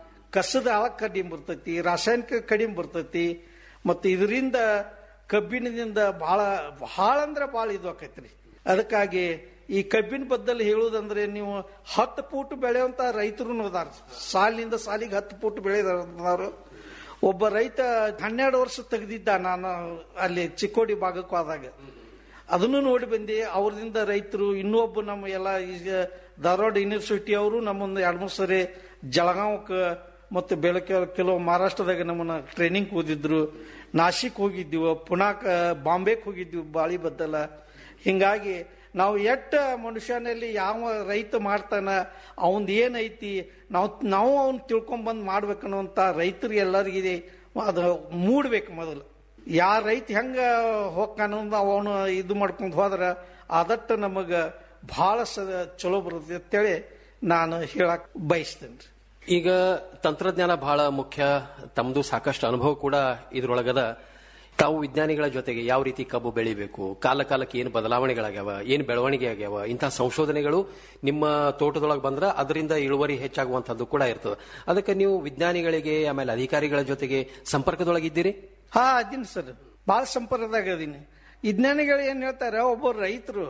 ಕಸದ ಆಳ ಕಡಿಮೆ ಬರ್ತೈತಿ ರಾಸಾಯನಿಕ ಕಡಿಮೆ ಬರ್ತೈತಿ ಮತ್ತು ಇದರಿಂದ ಕಬ್ಬಿಣದಿಂದ ಬಹಳ ಬಹಳ ಅಂದ್ರೆ ಬಹಳ ಇದು ಆಕೈತ್ರಿ ಅದಕ್ಕಾಗಿ ಈ ಕಬ್ಬಿನ ಬದ್ದಲ್ಲಿ ಹೇಳುವುದಂದ್ರೆ ನೀವು ಹತ್ತು ಫೂಟ್ ಬೆಳೆಯುವಂತ ರೈತರು ಅದಾರ ಸಾಲಿನಿಂದ ಸಾಲಿಗೆ ಹತ್ತು ಫೂಟ್ ಬೆಳೆದಾರು ಒಬ್ಬ ರೈತ ಹನ್ನೆರಡು ವರ್ಷ ತೆಗೆದಿದ್ದ ನಾನು ಅಲ್ಲಿ ಚಿಕ್ಕೋಡಿ ಭಾಗಕ್ಕೂ ಆದಾಗ ಅದನ್ನು ನೋಡಿ ಬಂದೆ ಅವ್ರದಿಂದ ರೈತರು ಇನ್ನೊಬ್ಬ ನಮ್ಮ ಎಲ್ಲ ಈಗ ಧಾರವಾಡ ಯೂನಿವರ್ಸಿಟಿ ಅವರು ನಮ್ಮೊಂದು ಎರಡು ಮೂರು ಸರಿ ಜಳಗಾಂವಕ್ಕೆ ಮತ್ತು ಬೆಳಗ್ಗೆ ಕೆಲವು ಮಹಾರಾಷ್ಟ್ರದಾಗ ನಮ್ಮನ್ನ ಟ್ರೈನಿಂಗ್ ಓದಿದ್ರು ನಾಶಿಕ್ ಹೋಗಿದ್ದೀವಿ ಪುನಾಕ ಬಾಂಬೆಗೆ ಹೋಗಿದ್ವಿ ಬಾಳಿ ಬದ್ದಲ ಹಿಂಗಾಗಿ ನಾವು ಎಟ್ಟ ಮನುಷ್ಯನಲ್ಲಿ ಯಾವ ರೈತ ಮಾಡ್ತಾನ ಅವಂದ್ ಏನೈತಿ ನಾವು ನಾವು ಅವ್ನ ತಿಳ್ಕೊಂಬಂದ್ ಮಾಡ್ಬೇಕನ್ನುವಂತ ರೈತರು ಎಲ್ಲರಿಗಿದೆ ಅದು ಮೂಡ್ಬೇಕು ಮೊದಲು ಯಾರ ರೈತ ಹೆಂಗ ಹೋಗ್ತಾನ ಅವನು ಇದು ಮಾಡ್ಕೊಂಡು ಹೋದ್ರ ಆದಟ್ಟು ನಮಗ ಬಹಳ ಸ ಚಲೋ ಬರುತ್ತೆ ಅಂತೇಳಿ ನಾನು ಹೇಳಕ್ ಬಯಸ್ತೇನೆ
ಈಗ ತಂತ್ರಜ್ಞಾನ ಬಹಳ ಮುಖ್ಯ ತಮ್ಮದು ಸಾಕಷ್ಟು ಅನುಭವ ಕೂಡ ಇದ್ರೊಳಗದ ತಾವು ವಿಜ್ಞಾನಿಗಳ ಜೊತೆಗೆ ಯಾವ ರೀತಿ ಕಬ್ಬು ಬೆಳಿಬೇಕು ಕಾಲ ಕಾಲಕ್ಕೆ ಏನು ಬದಲಾವಣೆಗಳಾಗ್ಯಾವ ಏನು ಬೆಳವಣಿಗೆ ಆಗ್ಯಾವ ಇಂತಹ ಸಂಶೋಧನೆಗಳು ನಿಮ್ಮ ತೋಟದೊಳಗೆ ಬಂದ್ರೆ ಅದರಿಂದ ಇಳುವರಿ ಹೆಚ್ಚಾಗುವಂತದ್ದು ಕೂಡ ಇರ್ತದೆ ಅದಕ್ಕೆ ನೀವು ವಿಜ್ಞಾನಿಗಳಿಗೆ ಆಮೇಲೆ ಅಧಿಕಾರಿಗಳ ಜೊತೆಗೆ ಸಂಪರ್ಕದೊಳಗಿದ್ದೀರಿ
ಹಾ ಅದೀನಿ ಸರ್ ಭಾಳ ಸಂಪರ್ಕದಾಗ ಅದೀನಿ ವಿಜ್ಞಾನಿಗಳು ಏನ್ ಹೇಳ್ತಾರೆ ಒಬ್ಬ ರೈತರು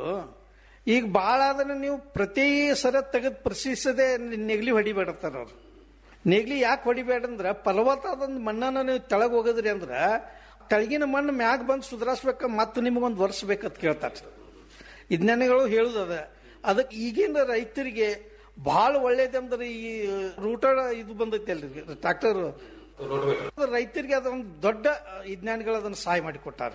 ಈಗ ಭಾಳ ಅದನ್ನ ನೀವು ಪ್ರತಿ ಸರ ತೆಗೆದು ಪ್ರಶ್ನಿಸದೆ ನೆಗ್ಲಿ ಹೊಡಿಬೇಡತ್ತಾರ ಅವ್ರು ನೆಗ್ಲಿ ಯಾಕೆ ಹೊಡಿಬೇಡಂದ್ರ ಫಲವತ್ತಾದಂದ್ ಮಣ್ಣನ್ನ ನೀವು ತೆಳಗ್ ಹೋಗದ್ರಿ ಅಂದ್ರ ತೆಳಗಿನ ಮಣ್ಣು ಮ್ಯಾಗ ಬಂದು ಸುಧಾರಿಸ್ಬೇಕ ಮತ್ತೆ ನಿಮಗೊಂದು ವರ್ಷ ಬೇಕಂತ ಕೇಳ್ತಾರೆ ವಿಜ್ಞಾನಿಗಳು ಹೇಳುದದ ಅದಕ್ಕೆ ಈಗಿನ ರೈತರಿಗೆ ಬಹಳ ಒಳ್ಳೇದಂದ್ರೆ ಈ ರೂಟರ್ ಇದು ಬಂದೈತಿ ಅಲ್ರಿ ಟ್ರಾಕ್ಟರ್ ರೈತರಿಗೆ ಅದೊಂದು ದೊಡ್ಡ ವಿಜ್ಞಾನಿಗಳು ಅದನ್ನು ಸಹಾಯ ಮಾಡಿಕೊಟ್ಟಾರ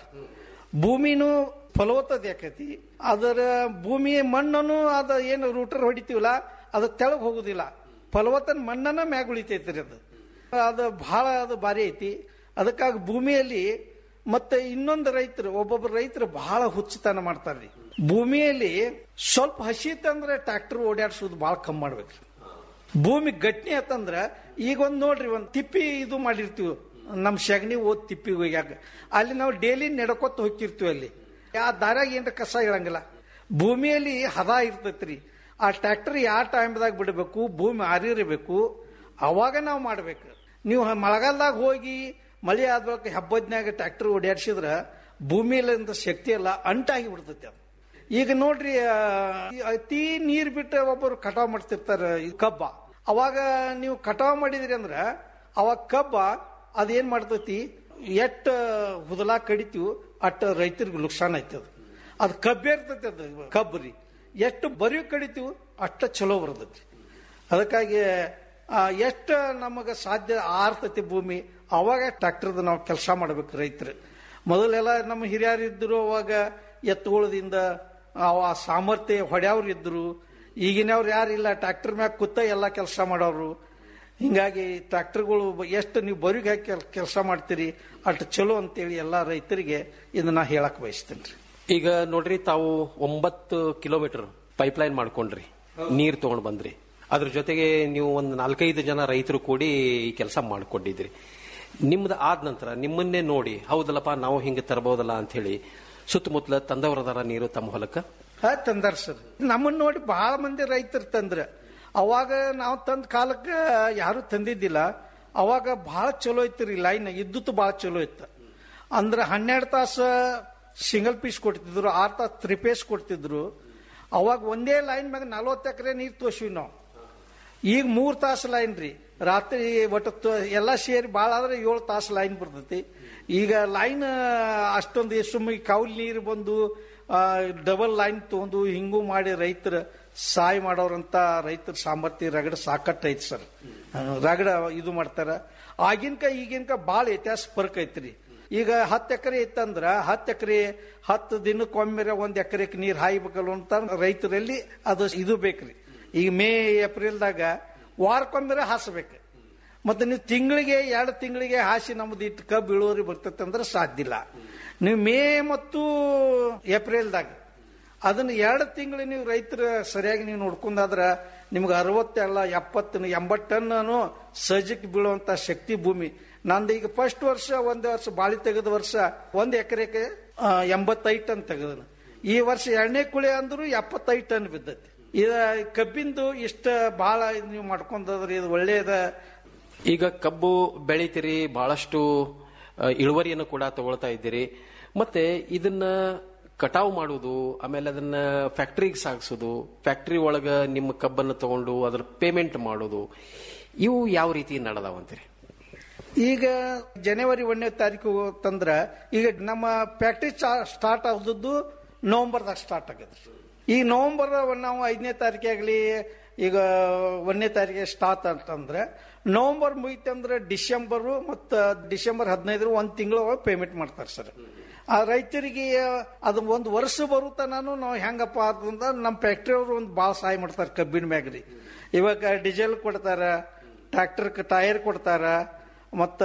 ಭೂಮಿನೂ ಫಲವತ್ತತೆ ಆಕೈತಿ ಅದರ ಭೂಮಿ ಮಣ್ಣನ್ನು ಅದ ಏನು ರೂಟರ್ ಹೊಡಿತೀವಲ್ಲ ಅದು ತೆಳಗ್ ಹೋಗುದಿಲ್ಲ ಫಲವತ್ತನ ಮಣ್ಣನ್ನ ಮ್ಯಾಗ ಉಳಿತೈತ್ರಿ ಅದು ಅದು ಬಹಳ ಅದು ಭಾರಿ ಐತಿ ಅದಕ್ಕಾಗಿ ಭೂಮಿಯಲ್ಲಿ ಮತ್ತೆ ಇನ್ನೊಂದು ರೈತರು ಒಬ್ಬೊಬ್ಬರು ರೈತರು ಬಹಳ ಹುಚ್ಚುತನ ಮಾಡ್ತಾರ್ರಿ ಭೂಮಿಯಲ್ಲಿ ಸ್ವಲ್ಪ ಹಸಿ ಅಂದ್ರೆ ಟ್ರ್ಯಾಕ್ಟರ್ ಓಡಾಡ್ಸೋದು ಬಹಳ ಕಮ್ಮಿ ಮಾಡ್ಬೇಕ್ರಿ ಭೂಮಿ ಗಟ್ಟಿ ಆತಂದ್ರ ಈಗ ಒಂದ್ ನೋಡ್ರಿ ಒಂದ್ ತಿಪ್ಪಿ ಇದು ಮಾಡಿರ್ತೀವಿ ನಮ್ ಸಗಣಿ ಓದ್ ತಿಪ್ಪಿ ಹೋಗ್ಯಾಕ ಅಲ್ಲಿ ನಾವು ಡೈಲಿ ನಡ್ಕೊತ ಹೋಗ್ತಿರ್ತೀವಿ ಅಲ್ಲಿ ಆ ದಾರ್ಯಾಗ ಏನ್ರ ಕಸ ಇಳಂಗಿಲ್ಲ ಭೂಮಿಯಲ್ಲಿ ಹದ ಇರ್ತೈತ್ರಿ ಆ ಟ್ರ್ಯಾಕ್ಟರ್ ಯಾವ ಟೈಮ್ದಾಗ ಬಿಡಬೇಕು ಭೂಮಿ ಆರಿರಬೇಕು ಅವಾಗ ನಾವು ಮಾಡ್ಬೇಕು ನೀವು ಮಳೆಗಾಲದಾಗ ಹೋಗಿ ಮಳೆ ಆದ್ಬೇಕು ಹಬ್ಬದ್ನಾಗ ಟ್ರ್ಯಾಕ್ಟರ್ ಓಡಾಡ್ಸಿದ್ರ ಭೂಮಿಯಲ್ಲಿಂದ ಶಕ್ತಿ ಎಲ್ಲ ಅಂಟಾಗಿ ಬಿಡ್ತೈತಿ ಅದು ಈಗ ನೋಡ್ರಿ ಆ, ಈ ಅತಿ ನೀರ್ ಬಿಟ್ಟು ಒಬ್ಬರು ಕಟಾವ್ ಮಾಡ್ತಿರ್ತಾರ ಈ ಕಬ್ಬ ಅವಾಗ ನೀವು ಕಟಾವ್ ಮಾಡಿದ್ರಿ ಅಂದ್ರ ಅವಾಗ ಕಬ್ಬ ಅದೇನ್ ಮಾಡ್ತೈತಿ ಎಷ್ಟ ಹುದಲಾ ಕಡಿತೀವಿ ಅಟ್ಟ ರೈತರಿಗೆ ನುಕ್ಸಾನ್ ಐತಿ ಅದು ಅದು ಕಬ್ಬೆ ಇರ್ತೈತಿ ಅದು ಕಬ್ಬು ರೀ ಎಷ್ಟು ಬರಿ ಕಡಿತೀವಿ ಅಷ್ಟ ಚಲೋ ಬರ್ತೈತಿ ಅದಕ್ಕಾಗಿ ಆ, ಎಷ್ಟು ನಮಗೆ ಸಾಧ್ಯ ಆರ್ತೈತಿ ಭೂಮಿ ಅವಾಗ ಟ್ರ್ಯಾಕ್ಟರ್ದ ನಾವು ಕೆಲಸ ಮಾಡ್ಬೇಕು ರೈತರು ಮೊದಲೆಲ್ಲ ನಮ್ಮ ಹಿರಿಯರು ಇದ್ರು ಅವಾಗ ಎತ್ತುಗಳದಿಂದ ಅವ ಸಾಮರ್ಥ್ಯ ಹೊಡ್ಯಾವ್ರು ಇದ್ರು ಈಗಿನವ್ರು ಯಾರಿಲ್ಲ ಟ್ರ್ಯಾಕ್ಟರ್ ಮ್ಯಾಗ ಕೂತ ಎಲ್ಲ ಕೆಲಸ ಮಾಡೋರು ಹಿಂಗಾಗಿ ಟ್ರ್ಯಾಕ್ಟರ್ಗಳು ಎಷ್ಟು ನೀವು ಬರಿಗೆ ಹಾಕಿ ಕೆಲಸ ಮಾಡ್ತೀರಿ ಅಷ್ಟು ಚಲೋ ಅಂತೇಳಿ ಎಲ್ಲ ರೈತರಿಗೆ ಇದನ್ನ ಹೇಳಕ್ ಬಯಸ್ತೇನೆ
ಈಗ ನೋಡ್ರಿ ತಾವು ಒಂಬತ್ತು ಕಿಲೋಮೀಟರ್ ಪೈಪ್ಲೈನ್ ಮಾಡ್ಕೊಂಡ್ರಿ ನೀರ್ ತಗೊಂಡ್ ಬಂದ್ರಿ ಅದ್ರ ಜೊತೆಗೆ ನೀವು ಒಂದು ನಾಲ್ಕೈದು ಜನ ರೈತರು ಕೂಡಿ ಈ ಕೆಲಸ ಮಾಡ್ಕೊಂಡಿದ್ರಿ ನಿಮ್ದು ಆದ ನಂತರ ನಿಮ್ಮನ್ನೇ ನೋಡಿ ಹೌದಲ್ಲಪ್ಪ ನಾವು ಹಿಂಗೆ ತರಬಹುದಲ್ಲ ಅಂತ ಹೇಳಿ ಸುತ್ತಮುತ್ತಲ ತಂದವರದಾರ ನೀರು ತಮ್ಮ ಹೊಲಕ್ಕ
ಹಾ ತಂದಾರ ಸರ್ ನಮ್ಮನ್ನ ನೋಡಿ ಬಹಳ ಮಂದಿ ರೈತರು ತಂದ್ರ ಅವಾಗ ನಾವು ತಂದ ಕಾಲಕ್ಕೆ ಯಾರು ತಂದಿದ್ದಿಲ್ಲ ಅವಾಗ ಬಹಳ ಚಲೋ ಇತ್ತು ರೀ ಲೈನ್ ಇದ್ದುತ್ತು ಬಹಳ ಚಲೋ ಇತ್ತು ಅಂದ್ರೆ ಹನ್ನೆರಡು ತಾಸು ಸಿಂಗಲ್ ಪೀಸ್ ಕೊಡ್ತಿದ್ರು ಆರು ತಾಸು ತ್ರಿ ಪೀಸ್ ಕೊಡ್ತಿದ್ರು ಅವಾಗ ಒಂದೇ ಲೈನ್ ಮ್ಯಾಗ ನಲ್ವತ್ತು ಎಕರೆ ನೀರು ತೋರ್ಸಿವಿ ನಾವು ಈಗ ಮೂರು ತಾಸು ಲೈನ್ ರೀ ರಾತ್ರಿ ಒಟ್ಟು ತ- ಎಲ್ಲ ಸೇರಿ ಭಾಳ ಆದ್ರೆ ಏಳು ತಾಸು ಲೈನ್ ಬರ್ತೈತಿ ಈಗ ಲೈನ್ ಅಷ್ಟೊಂದು ಸುಮ್ಮನೆ ಕೌಲ್ ನೀರು ಬಂದು ಡಬಲ್ ಲೈನ್ ತಗೊಂಡು ಹಿಂಗೂ ಮಾಡಿ ರೈತರ ಸಹಾಯ ಮಾಡೋರಂತ ರೈತರ ಸಾಮರ್ಥ್ಯ ರಗಡ ಸಾಕಟ್ಟು ಐತಿ ಸರ್ ರಗಡ ಇದು ಮಾಡ್ತಾರ ಆಗಿನ್ಕ ಈಗಿನ್ಕ ಭಾಳ ವ್ಯತ್ಯಾಸ ಫರ್ಕ್ ಐತ್ರಿ ಈಗ ಹತ್ತು ಎಕರೆ ಇತ್ತಂದ್ರ ಹತ್ತು ಎಕರೆ ಹತ್ತು ದಿನಕ್ಕೊಮ್ಮೆ ಒಂದ್ ಎಕರೆಗೆ ನೀರು ಹಾಯ್ಬೇಕಲ್ಲ ಅಂತ ರೈತರಲ್ಲಿ ಅದು ಇದು ಬೇಕ್ರಿ ಈಗ ಮೇ ಏಪ್ರಿಲ್ದಾಗ ವಾರಕ್ಕೊಮ್ಮೆ ಹಾಸ್ಬೇಕು ಮತ್ತೆ ನೀವು ತಿಂಗಳಿಗೆ ಎರಡು ತಿಂಗಳಿಗೆ ಹಾಸಿ ನಮ್ದು ಇಟ್ಟು ಕಬ್ಬು ಇಳುವರಿ ಬರ್ತೈತೆ ಅಂದ್ರೆ ಸಾಧ್ಯ ಇಲ್ಲ ನೀವು ಮೇ ಮತ್ತು ಏಪ್ರಿಲ್ದಾಗ ಅದನ್ನ ಎರಡು ತಿಂಗಳು ನೀವು ರೈತರ ಸರಿಯಾಗಿ ನೀವು ನೋಡ್ಕೊಂಡಾದ್ರ ನಿಮ್ಗೆ ಅರವತ್ತೆಲ್ಲ ಎಪ್ಪತ್ತು ಎಂಬತ್ತು ಟನ್ ಸಜ್ಜಕ್ಕೆ ಬೀಳುವಂತ ಶಕ್ತಿ ಭೂಮಿ ನಂದು ಈಗ ಫಸ್ಟ್ ವರ್ಷ ಒಂದೇ ವರ್ಷ ಬಾಳಿ ತೆಗೆದ ವರ್ಷ ಒಂದ್ ಎಕರೆಗೆ ಎಂಬತ್ತೈದು ಟನ್ ತೆಗೆದನು ಈ ವರ್ಷ ಎರಡನೇ ಕುಳಿ ಅಂದ್ರು ಎಪ್ಪತ್ತೈದು ಟನ್ ಬಿದ್ದೈತಿ ಇದ ಕಬ್ಬಿಂದು ಇಷ್ಟ ಬಹಳ ನೀವು ಮಾಡ್ಕೊಂಡ್ರಿ ಇದು ಒಳ್ಳೇದ
ಈಗ ಕಬ್ಬು ಬೆಳಿತೀರಿ ಬಹಳಷ್ಟು ಆ, ಇಳುವರಿಯನ್ನು ಕೂಡ ತಗೊಳ್ತಾ ಇದ್ದೀರಿ ಮತ್ತೆ ಇದನ್ನ ಕಟಾವು ಮಾಡುವುದು ಆಮೇಲೆ ಅದನ್ನ ಫ್ಯಾಕ್ಟ್ರಿಗೆ ಸಾಗಿಸೋದು ಫ್ಯಾಕ್ಟ್ರಿ ಒಳಗ ನಿಮ್ಮ ಕಬ್ಬನ್ನು ತಗೊಂಡು ಅದರ ಪೇಮೆಂಟ್ ಮಾಡೋದು ಇವು ಯಾವ ರೀತಿ ನಡೆದಾವಂತೀರಿ
ಈಗ ಜನವರಿ ಒಂದನೇ ತಾರೀಕು ತಂದ್ರ ಈಗ ನಮ್ಮ ಫ್ಯಾಕ್ಟ್ರಿ ಸ್ಟಾರ್ಟ್ ಆದದ್ದು ನವೆಂಬರ್ದಾಗ ಸ್ಟಾರ್ಟ್ ಆಗೈತೆ ಈ ನವೆಂಬರ್ ನಾವು ಐದನೇ ತಾರೀಕಾಗ್ಲಿ ಈಗ ಒಂದನೇ ತಾರೀಕಿಗೆ ಸ್ಟಾರ್ಟ್ ಅಂತಂದ್ರೆ ನವೆಂಬರ್ ಮುಗಿತಂದ್ರೆ ಡಿಸೆಂಬರು ಮತ್ತು ಡಿಸೆಂಬರ್ ಹದಿನೈದರ ಒಂದು ತಿಂಗಳು ಪೇಮೆಂಟ್ ಮಾಡ್ತಾರೆ ಸರ್ ಆ ರೈತರಿಗೆ ಅದು ಒಂದು ವರ್ಷ ಬರುತ್ತ ನಾನು ನಾವು ಹೆಂಗಪ್ಪ ಅಂತಂದ್ರೆ ನಮ್ಮ ಫ್ಯಾಕ್ಟ್ರಿಯವರು ಒಂದು ಭಾಳ ಸಹಾಯ ಮಾಡ್ತಾರೆ ಕಬ್ಬಿನ ಮ್ಯಾಗ್ರಿ ಇವಾಗ ಡೀಸೆಲ್ ಕೊಡ್ತಾರ ಟ್ರ್ಯಾಕ್ಟರ್ ಟೈರ್ ಕೊಡ್ತಾರ ಮತ್ತು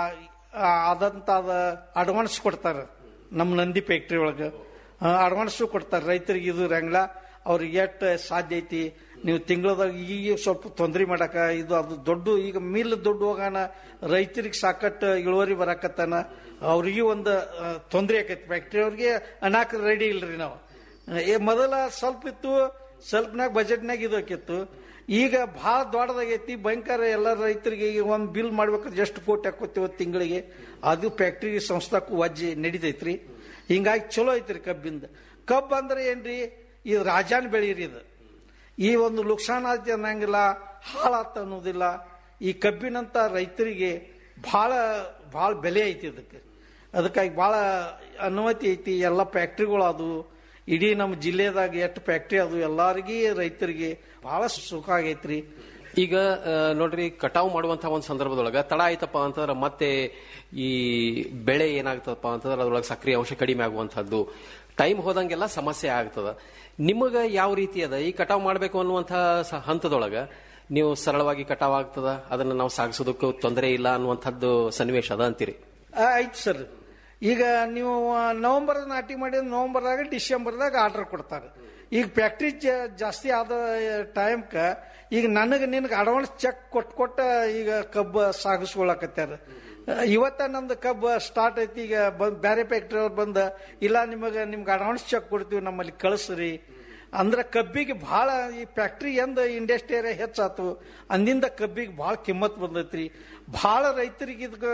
ಅದಂತ ಅಡ್ವಾನ್ಸ್ ಕೊಡ್ತಾರ ನಮ್ಮ ನಂದಿ ಫ್ಯಾಕ್ಟ್ರಿ ಒಳಗೆ ಅಡ್ವಾನ್ಸು ಕೊಡ್ತಾರೆ ರೈತರಿಗೆ ಇದು ರಂಗ್ಲ ಅವ್ರಿಗೆ ಎಷ್ಟು ಸಾಧ್ಯ ಐತಿ ನೀವು ತಿಂಗಳದಾಗ ಈಗ ಸ್ವಲ್ಪ ತೊಂದರೆ ಮಾಡಕ ಇದು ಅದು ದೊಡ್ಡ ಈಗ ಮಿಲ್ ದೊಡ್ಡ ಹೋಗಾನ ರೈತರಿಗೆ ಸಾಕಷ್ಟು ಇಳುವರಿ ಬರಾಕತ್ತಾನ ಅವ್ರಿಗೆ ಒಂದು ತೊಂದರೆ ಆಕೈತಿ ಫ್ಯಾಕ್ಟ್ರಿ ಅವ್ರಿಗೆ ಅನಾಕ ರೆಡಿ ಇಲ್ರಿ ನಾವು ಏ ಮೊದಲ ಸ್ವಲ್ಪ ಇತ್ತು ಸ್ವಲ್ಪನಾಗ ಬಜೆಟ್ನಾಗ ಇದು ಆಕಿತ್ತು ಈಗ ಭಾಳ ದೊಡ್ಡದಾಗೈತಿ ಭಯಂಕರ ಎಲ್ಲ ರೈತರಿಗೆ ಈಗ ಒಂದು ಬಿಲ್ ಮಾಡ್ಬೇಕಾದ್ರೆ ಎಷ್ಟು ಕೋಟಿ ಹಾಕೋತೀವಿ ತಿಂಗಳಿಗೆ ಅದು ಫ್ಯಾಕ್ಟ್ರಿ ಸಂಸ್ಥಾಕ್ಕೂ ವಜ್ಜೆ ನಡಿತೈತ್ರಿ ಹಿಂಗಾಗಿ ಚಲೋ ಐತ್ರಿ ಕಬ್ಬಿಂದ ಕಬ್ಬು ಅಂದ್ರೆ ಏನ್ರಿ ಇದು ರಾಜಾನ್ ಬೆಳೀರಿ ಇದು ಈ ಒಂದು ಲುಕ್ಸಾನ್ ಆಯ್ತು ಅನ್ನಂಗಿಲ್ಲ ಹಾಳಾತ ಅನ್ನೋದಿಲ್ಲ ಈ ಕಬ್ಬಿನಂತ ರೈತರಿಗೆ ಭಾಳ ಭಾಳ ಬೆಲೆ ಐತಿ ಅದಕ್ಕೆ ಅದಕ್ಕಾಗಿ ಭಾಳ ಅನುಮತಿ ಐತಿ ಎಲ್ಲ ಫ್ಯಾಕ್ಟ್ರಿಗಳು ಅದು ಇಡೀ ನಮ್ಮ ಜಿಲ್ಲೆದಾಗ ಎಷ್ಟು ಫ್ಯಾಕ್ಟ್ರಿ ಅದು ಎಲ್ಲಾರಿಗೆ ರೈತರಿಗೆ ಬಹಳ ಸುಖ ಆಗೈತ್ರಿ
ಈಗ ಆ, ನೋಡ್ರಿ ಕಟಾವು ಮಾಡುವಂತಹ ಒಂದು ಸಂದರ್ಭದೊಳಗ ತಡ ಆಯ್ತಪ್ಪ ಅಂತಂದ್ರೆ ಮತ್ತೆ ಈ ಬೆಳೆ ಏನಾಗ್ತದಪ್ಪ ಅಂತಂದ್ರೆ ಅದ್ರೊಳಗೆ ಸಕ್ರಿಯ ಅಂಶ ಕಡಿಮೆ ಆಗುವಂತಹದ್ದು ಟೈಮ್ ಹೋದಂಗೆಲ್ಲ ಸಮಸ್ಯೆ ಆಗ್ತದ ನಿಮಗ ಯಾವ ರೀತಿ ಅದ ಈ ಕಟಾವು ಮಾಡಬೇಕು ಅನ್ನುವಂತಹ ಸ- ಹಂತದೊಳಗ ನೀವು ಸರಳವಾಗಿ ಕಟಾವ್ ಆಗ್ತದ ಅದನ್ನ ನಾವು ಸಾಗಿಸೋದಕ್ಕೂ ತೊಂದರೆ ಇಲ್ಲ ಅನ್ನುವಂಥದ್ದು ಸನ್ನಿವೇಶ ಅದ ಅಂತೀರಿ
ಆ, ಆಯ್ತು ಸರ್ ಈಗ ನೀವು ನವೆಂಬರ್ ನಾಟಿ ಮಾಡಿದ್ರೆ ನವೆಂಬರ್ದಾಗ ಡಿಸೆಂಬರ್ದಾಗ ಆರ್ಡರ್ ಕೊಡ್ತಾರೆ ಈಗ ಫ್ಯಾಕ್ಟ್ರಿ ಜಾಸ್ತಿ ಆದ ಟೈಮ್ಕ ಈಗ ನನಗೆ ನಿನಗೆ ಅಡ್ವಾನ್ಸ್ ಚೆಕ್ ಕೊಟ್ಟು ಕೊಟ್ಟ ಈಗ ಕಬ್ಬು ಸಾಗಿಸ್ಕೊಳಕತ್ಯಾರ ಇವತ್ತ ನಮ್ದು ಕಬ್ಬು ಸ್ಟಾರ್ಟ್ ಐತಿ ಈಗ ಬಂದ್ ಬೇರೆ ಫ್ಯಾಕ್ಟ್ರಿ ಅವ್ರು ಬಂದ ಇಲ್ಲ ನಿಮಗೆ ನಿಮ್ಗೆ ಅಡ್ವಾನ್ಸ್ ಚೆಕ್ ಕೊಡ್ತೀವಿ ನಮ್ಮಲ್ಲಿ ಕಳಿಸ್ರಿ ಅಂದ್ರೆ ಕಬ್ಬಿಗೆ ಬಹಳ ಈ ಫ್ಯಾಕ್ಟ್ರಿ ಎಂದ ಇಂಡಸ್ಟ್ರಿ ಏರಿಯಾ ಹೆಚ್ಚಾತು ಅಂದಿಂದ ಕಬ್ಬಿಗೆ ಬಹಳ ಕಿಮ್ಮತ್ ಬಂದೈತ್ರಿ ಬಹಳ ರೈತರಿಗೆ ಇದಕ್ಕೆ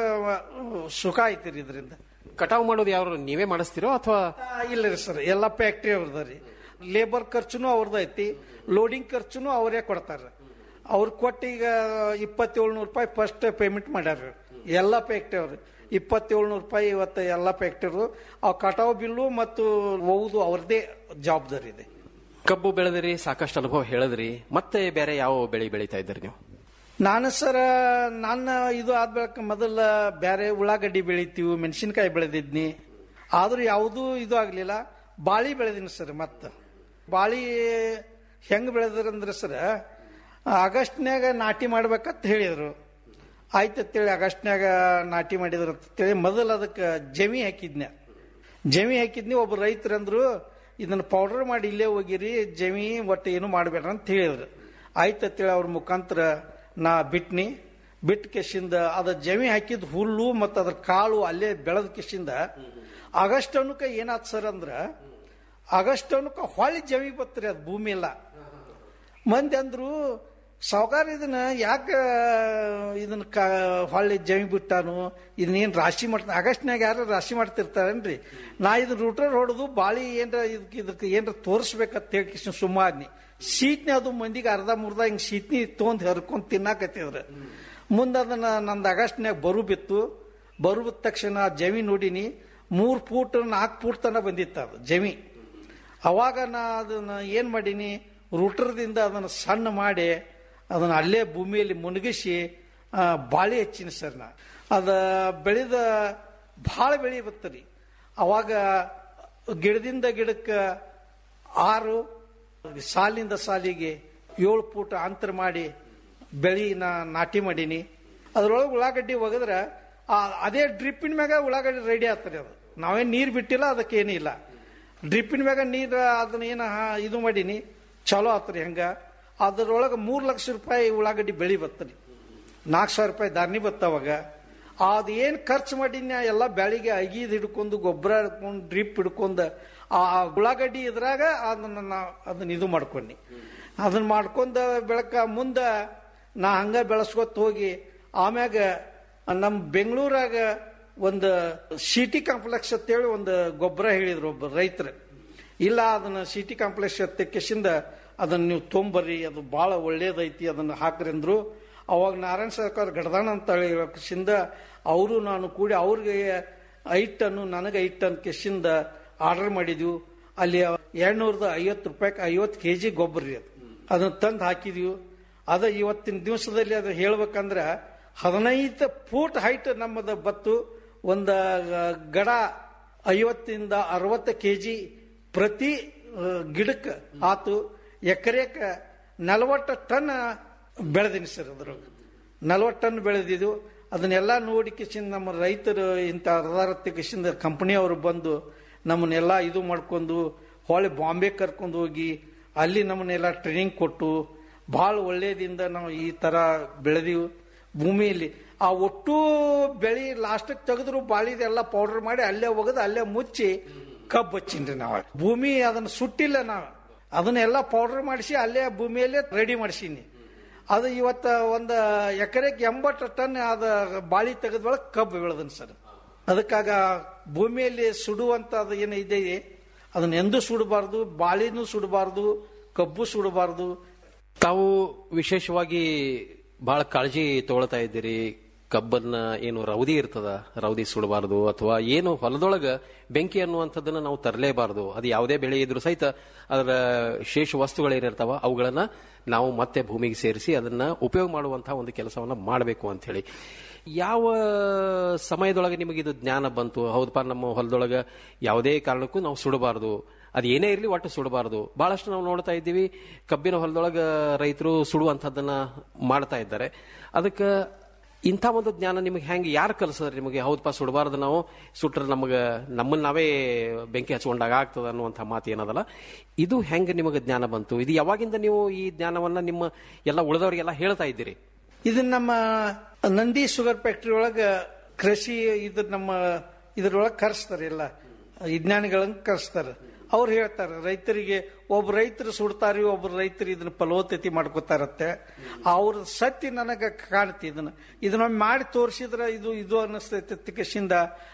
ಸುಖ ಐತಿರಿ ಇದರಿಂದ
ಕಟಾವು ಮಾಡೋದು ಯಾರು ನೀವೇ ಮಾಡಿಸ್ತೀರೋ ಅಥವಾ
ಇಲ್ಲ ರೀ ಸರ್ ಎಲ್ಲ ಫ್ಯಾಕ್ಟ್ರಿ ಅವ್ರದ ರೀ ಲೇಬರ್ ಖರ್ಚುನು ಅವ್ರದ್ದು ಐತಿ ಲೋಡಿಂಗ್ ಖರ್ಚುನು ಅವರೇ ಕೊಡ್ತಾರ ಅವ್ರು ಕೊಟ್ಟು ಈಗ ಇಪ್ಪತ್ತೇಳ್ನೂರು ರೂಪಾಯಿ ಫಸ್ಟ್ ಪೇಮೆಂಟ್ ಮಾಡ್ಯಾರ ಎಲ್ಲ ಫ್ಯಾಕ್ಟ್ರಿ ಅವ್ರು ಇಪ್ಪತ್ತೇಳ್ನೂರು ರೂಪಾಯಿ ಇವತ್ತು ಎಲ್ಲ ಫ್ಯಾಕ್ಟ್ರಿ ಅವ್ ಕಟಾವು ಬಿಲ್ಲು ಮತ್ತು ಒವುದು ಅವ್ರದೇ ಜವಾಬ್ದಾರಿ ಇದೆ
ಕಬ್ಬು ಬೆಳೆದಿರಿ ಸಾಕಷ್ಟು ಅನುಭವ ಹೇಳಿದ್ರಿ ಮತ್ತೆ ಬೇರೆ ಯಾವ ಬೆಳೆ ಬೆಳೀತಾ ಇದ್ದೀರಿ ನೀವು
ನಾನು ಸರ ನನ್ನ ಇದು ಆದ ಬಳಿಕ ಮೊದಲ ಬೇರೆ ಉಳ್ಳಾಗಡ್ಡಿ ಬೆಳಿತೀವಿ ಮೆಣಸಿನ್ಕಾಯಿ ಬೆಳೆದಿದ್ನಿ ಆದ್ರೂ ಯಾವುದೂ ಇದು ಆಗ್ಲಿಲ್ಲ ಬಾಳಿ ಬೆಳೆದಿನಿ ಸರ್ ಮತ್ತ ಬಾಳಿ ಹೆಂಗ್ ಬೆಳೆದ್ರಂದ್ರೆ ಸರ್ ಆಗಸ್ಟ್ನ್ಯಾಗ ನಾಟಿ ಮಾಡ್ಬೇಕಂತ ಹೇಳಿದ್ರು ಆಯ್ತು ಅಂತೇಳಿ ಆಗಸ್ಟ್ನ್ಯಾಗ ನಾಟಿ ಮಾಡಿದ್ರು ಅಂತೇಳಿ ಮೊದಲು ಅದಕ್ಕೆ ಜಮಿ ಹಾಕಿದ್ನ್ಯ ಜಮಿ ಹಾಕಿದ್ನಿ ಒಬ್ಬ ರೈತರಂದ್ರು ಇದನ್ನ ಪೌಡರ್ ಮಾಡಿ ಇಲ್ಲೇ ಹೋಗಿರಿ ಜಮಿ ಒಟ್ಟು ಏನು ಮಾಡಬೇಡ್ರ ಅಂತ ಹೇಳಿದ್ರು ಆಯ್ತು ಅಂತೇಳಿ ಅವ್ರ ಮುಖಾಂತರ ನಾ ಬಿಟ್ನಿ ಬಿಟ್ಟ ಕೆಶಿಂದ ಅದ ಜಮಿ ಹಾಕಿದ ಹುಲ್ಲು ಮತ್ತು ಅದ್ರ ಕಾಳು ಅಲ್ಲೇ ಬೆಳೆದ ಕೆಶಿಂದ ಆಗಸ್ಟ್ ಅನ್ನಕ ಏನಾತ್ ಸರ್ ಅಂದ್ರ ಆಗಸ್ಟ್ ಅನ್ನಕ ಹೊಳ್ಳಿ ಜಮಿ ಬತ್ರಿ ಅದು ಭೂಮಿ ಎಲ್ಲ ಮಂದಿ ಅಂದ್ರು ಸಾವುಕಾರ ಇದನ್ನ ಯಾಕೆ ಇದನ್ನ ಕ ಹೊಳ್ಳಿ ಜಮಿ ಬಿಟ್ಟಾನು ಇದನ್ನೇನು ರಾಶಿ ಮಾಡ್ತಾನೆ ಆಗಸ್ಟ್ನಾಗ ಯಾರು ರಾಶಿ ಮಾಡ್ತಿರ್ತಾರೇನ್ರಿ ನಾ ಇದನ್ನ ರೂಟರ್ ಹೊಡೆದು ಬಾಳಿ ಏನ್ರ ಇದಕ್ಕೆ ಇದಕ್ಕೆ ಏನ್ರ ತೋರಿಸ್ಬೇಕಂತ ಹೇಳಿ ಕಿಶನ್ ಸುಮಾರ್ನಿ ಸೀಟ್ನಿ ಅದು ಮಂದಿಗೆ ಅರ್ಧ ಮುರ್ಧ ಹಿಂಗ್ ಸೀಟ್ನಿ ತೊಗೊಂಡ್ ಹರ್ಕೊಂಡ್ ತಿನ್ನಾಕತ್ತಿದ್ರ ಮುಂದೆ ಅದನ್ನ ನಂದು ಆಗಸ್ಟ್ನಾಗ ಬರು ಬಿತ್ತು ಬರು ಬಿದ್ದ ತಕ್ಷಣ ಆ ಜಮಿ ನೋಡಿನಿ ಮೂರ್ ಫೂಟ್ ನಾಲ್ಕು ಫೂಟ್ ತನಕ ಬಂದಿತ್ತು ಅದು ಜಮಿ ಅವಾಗ ನಾ ಅದನ್ನ ಏನ್ ಮಾಡೀನಿ ರೂಟರ್ದಿಂದ ಅದನ್ನ ಸಣ್ಣ ಮಾಡಿ ಅದನ್ನ ಅಲ್ಲೇ ಭೂಮಿಯಲ್ಲಿ ಮುಣಗಿಸಿ ಆ, ಬಾಳೆ ಹಚ್ಚಿನಿ ಸರ್ ನಾ ಅದ ಬೆಳೆದ ಭಾಳ ಬೆಳಿ ಬತ್ತರಿ ಅವಾಗ ಗಿಡದಿಂದ ಗಿಡಕ್ಕೆ ಆರು ಸಾಲಿಂದ ಸಾಲಿಗೆ ಏಳು ಫೂಟ್ ಅಂತರ ಮಾಡಿ ಬೆಳಿ ನಾ ನಾಟಿ ಮಾಡೀನಿ ಅದ್ರೊಳಗೆ ಉಳ್ಳಾಗಡ್ಡಿ ಒಗದ್ರ ಆ ಅದೇ ಡ್ರಿಪ್ಪಿನ ಮ್ಯಾಗ ಉಳ್ಳಾಗಡ್ಡಿ ರೆಡಿ ಆಗ್ತದೆ ಅದು ನಾವೇನು ನೀರು ಬಿಟ್ಟಿಲ್ಲ ಅದಕ್ಕೆ ಏನಿಲ್ಲ ಡ್ರಿಪ್ಪಿನ ಮ್ಯಾಗ ನೀರು ಅದನ್ನ ಏನ ಹಾ- ಇದು ಮಾಡೀನಿ ಚಲೋ ಆತ್ರಿ ಹಂಗ ಅದ್ರೊಳಗೆ ಮೂರು ಲಕ್ಷ ರೂಪಾಯಿ ಉಳ್ಳಾಗಡ್ಡಿ ಬೆಳಿ ಬರ್ತರಿ ನಾಲ್ಕು ಸಾವಿರ ರೂಪಾಯಿ ಧಾರಣಿ ಬತ್ತವಾಗ ಅದು ಏನು ಖರ್ಚು ಮಾಡೀನಿ ಎಲ್ಲ ಬೆಳಿಗ್ಗೆ ಅಗೀದ್ ಹಿಡ್ಕೊಂಡು ಗೊಬ್ಬರ ಹಿಡ್ಕೊಂಡು ಡ್ರಿಪ್ ಹಿಡ್ಕೊಂಡು ಆ ಉಳ್ಳಾಗಡ್ಡಿ ಇದ್ರಾಗ ಅದನ್ನ ನಾ ಅದನ್ನ ಇದು ಮಾಡ್ಕೊಂಡಿ ಅದನ್ನ ಮಾಡ್ಕೊಂಡ ಬೆಳಕ ಮುಂದೆ ನಾ ಹಂಗ ಬೆಳೆಸ್ಕೊತ ಹೋಗಿ ಆಮ್ಯಾಗ ನಮ್ಮ ಬೆಂಗಳೂರಾಗ ಒಂದು ಸಿಟಿ ಕಾಂಪ್ಲೆಕ್ಸ್ ಅಂತೇಳಿ ಒಂದು ಗೊಬ್ಬರ ಹೇಳಿದ್ರು ಒಬ್ಬ ರೈತರು ಇಲ್ಲ ಅದನ್ನ ಸಿಟಿ ಕಾಂಪ್ಲೆಕ್ಸ್ ತೆಕ್ಕಿಸಿಂದ ಅದನ್ನ ನೀವು ತೊಂಬರ್ರಿ ಅದು ಬಹಳ ಒಳ್ಳೇದೈತಿ ಅದನ್ನ ಹಾಕ್ರಿ ಅಂದ್ರು ಅವಾಗ ನಾರಾಯಣ ಸರ್ಕಾರ ಗಡದಾಣ ಅಂತ ಹೇಳಕ್ಕಿಂದ ಅವರು ನಾನು ಕೂಡಿ ಅವ್ರಿಗೆ ಐದು ಟನ್ನು ನನಗೆ ಐದು ಟನ್ ಕೆಸಿಂದ ಆರ್ಡರ್ ಮಾಡಿದ್ವು ಅಲ್ಲಿ ಎರಡ್ನೂರದ ಐವತ್ತು ರೂಪಾಯಿಗೆ ಐವತ್ತು ಕೆ ಜಿ ಗೊಬ್ಬರ ರೀ ಅದು ಅದನ್ನ ತಂದು ಹಾಕಿದ್ವಿ ಅದ ಇವತ್ತಿನ ದಿವಸದಲ್ಲಿ ಅದು ಹೇಳ್ಬೇಕಂದ್ರ ಹದಿನೈದು ಫೂಟ್ ಹೈಟ್ ನಮ್ಮದು ಬತ್ತು ಒಂದು ಗಡ ಐವತ್ತಿಂದ ಅರವತ್ತು ಕೆ ಜಿ ಪ್ರತಿ ಗಿಡಕ್ಕೆ ಆತು ಎಕರೆಕ ನಲವತ್ತು ಟನ್ ಬೆಳೆದೀನಿ ಸರ್ ಅದ್ರೊಳಗೆ ನಲವತ್ತು ಟನ್ ಬೆಳೆದಿದ್ದು ಅದನ್ನೆಲ್ಲ ನೋಡಿ ಕಿಶಿಂದ ನಮ್ಮ ರೈತರು ಇಂಥ ಅರ್ಧಾರತ್ತಿ ಕಿಶಿಂದ ಕಂಪನಿಯವರು ಬಂದು ನಮ್ಮನ್ನೆಲ್ಲ ಇದು ಮಾಡ್ಕೊಂಡು ಹೊಳೆ ಬಾಂಬೆ ಕರ್ಕೊಂಡು ಹೋಗಿ ಅಲ್ಲಿ ನಮ್ಮನ್ನೆಲ್ಲ ಟ್ರೈನಿಂಗ್ ಕೊಟ್ಟು ಭಾಳ ಒಳ್ಳೇದಿಂದ ನಾವು ಈ ತರ ಬೆಳೆದೀವಿ ಭೂಮಿಯಲ್ಲಿ ಆ ಒಟ್ಟು ಬೆಳಿ ಲಾಸ್ಟಿಗೆ ತೆಗೆದ್ರು ಬಾಳಿದೆಲ್ಲ ಪೌಡರ್ ಮಾಡಿ ಅಲ್ಲೇ ಒಗೆದು ಅಲ್ಲೇ ಮುಚ್ಚಿ ಕಬ್ಬು ಹಚ್ಚಿನ್ರಿ ನಾವು ಭೂಮಿ ಅದನ್ನ ಸುಟ್ಟಿಲ್ಲ ನಾವು ಅದನ್ನೆಲ್ಲ ಪೌಡರ್ ಮಾಡಿಸಿ ಅಲ್ಲೇ ಭೂಮಿಯಲ್ಲೇ ರೆಡಿ ಮಾಡಿಸೀನಿ ಅದು ಇವತ್ತ ಒಂದು ಎಕರೆಗೆ ಎಂಬತ್ತು ಟನ್ ಅದ ಬಾಳಿ ತೆಗೆದೊಳಗೆ ಕಬ್ಬು ಬೆಳೆದನ್ ಸರ್ ಅದಕ್ಕಾಗ ಭೂಮಿಯಲ್ಲಿ ಸುಡುವಂತದ್ದು ಏನು ಇದೆ ಅದನ್ನ ಎಂದೂ ಸುಡಬಾರ್ದು ಬಾಳಿನೂ ಸುಡಬಾರ್ದು ಕಬ್ಬು ಸುಡಬಾರ್ದು
ತಾವು ವಿಶೇಷವಾಗಿ ಬಹಳ ಕಾಳಜಿ ತಗೊಳ್ತಾ ಇದ್ದೀರಿ ಕಬ್ಬನ್ನ ಏನು ರೌದಿ ಇರ್ತದ ರೌದಿ ಸುಡಬಾರದು ಅಥವಾ ಏನು ಹೊಲದೊಳಗ ಬೆಂಕಿ ಅನ್ನುವಂಥದ್ದನ್ನ ನಾವು ತರಲೇಬಾರದು ಅದು ಯಾವುದೇ ಬೆಳೆ ಇದ್ರೂ ಸಹಿತ ಅದರ ಶೇಷ ವಸ್ತುಗಳೇನಿರ್ತಾವ ಅವುಗಳನ್ನ ನಾವು ಮತ್ತೆ ಭೂಮಿಗೆ ಸೇರಿಸಿ ಅದನ್ನ ಉಪಯೋಗ ಮಾಡುವಂತಹ ಒಂದು ಕೆಲಸವನ್ನ ಮಾಡಬೇಕು ಅಂತ ಹೇಳಿ ಯಾವ ಸಮಯದೊಳಗೆ ನಿಮಗೆ ಇದು ಜ್ಞಾನ ಬಂತು ಹೌದಪ್ಪ ನಮ್ಮ ಹೊಲದೊಳಗ ಯಾವುದೇ ಕಾರಣಕ್ಕೂ ನಾವು ಸುಡಬಾರದು ಅದು ಏನೇ ಇರಲಿ ಒಟ್ಟು ಸುಡಬಾರದು ಬಹಳಷ್ಟು ನಾವು ನೋಡ್ತಾ ಇದ್ದೀವಿ ಕಬ್ಬಿನ ಹೊಲದೊಳಗ ರೈತರು ಸುಡುವಂಥದ್ದನ್ನ ಮಾಡ್ತಾ ಇದ್ದಾರೆ ಅದಕ್ಕೆ ಇಂಥ ಒಂದು ಜ್ಞಾನ ನಿಮಗೆ ಹೆಂಗೆ ಯಾರು ಕಲಿಸಿದ್ರೆ ನಿಮಗೆ ಹೌದಪ್ಪ ಸುಡಬಾರ್ದು ನಾವು ಸುಟ್ರೆ ನಮಗೆ ನಮ್ಮನ್ನ ನಾವೇ ಬೆಂಕಿ ಹಚ್ಕೊಂಡಾಗ ಆಗ್ತದ ಅನ್ನುವಂಥ ಮಾತು ಏನದಲ್ಲ ಇದು ಹೆಂಗೆ ನಿಮಗೆ ಜ್ಞಾನ ಬಂತು ಇದು ಯಾವಾಗಿಂದ ನೀವು ಈ ಜ್ಞಾನವನ್ನ ನಿಮ್ಮ ಎಲ್ಲ ಉಳಿದವರಿಗೆಲ್ಲ ಹೇಳ್ತಾ ಇದ್ದೀರಿ
ಇದನ್ನ ನಮ್ಮ ನಂದಿ ಶುಗರ್ ಫ್ಯಾಕ್ಟರಿ ಒಳಗ ಕೃಷಿ ಇದ್ರ ನಮ್ಮ ಇದ್ರೊಳಗೆ ಕರೆಸ್ತಾರೆ ಎಲ್ಲ ವಿಜ್ಞಾನಿಗಳನ್ನ ಕರೆಸ್ತಾರೆ ಅವ್ರು ಹೇಳ್ತಾರೆ ರೈತರಿಗೆ ಒಬ್ಬ ರೈತರು ಸುಡ್ತಾರಿ ಒಬ್ಬರು ರೈತರು ಇದನ್ನ ಫಲವತ್ತತೆ ಮಾಡ್ಕೋತಾರತ್ತೆ ಅವ್ರ ಸತ್ಯ ನನಗೆ ಕಾಣ್ತಿ ಇದನ್ನ ಇದನ್ನೊಮ್ಮೆ ಮಾಡಿ ತೋರಿಸಿದ್ರೆ ಇದು ಇದು ಅನ್ನಿಸ್ತೈತೆ ಕೆಶಿಂದ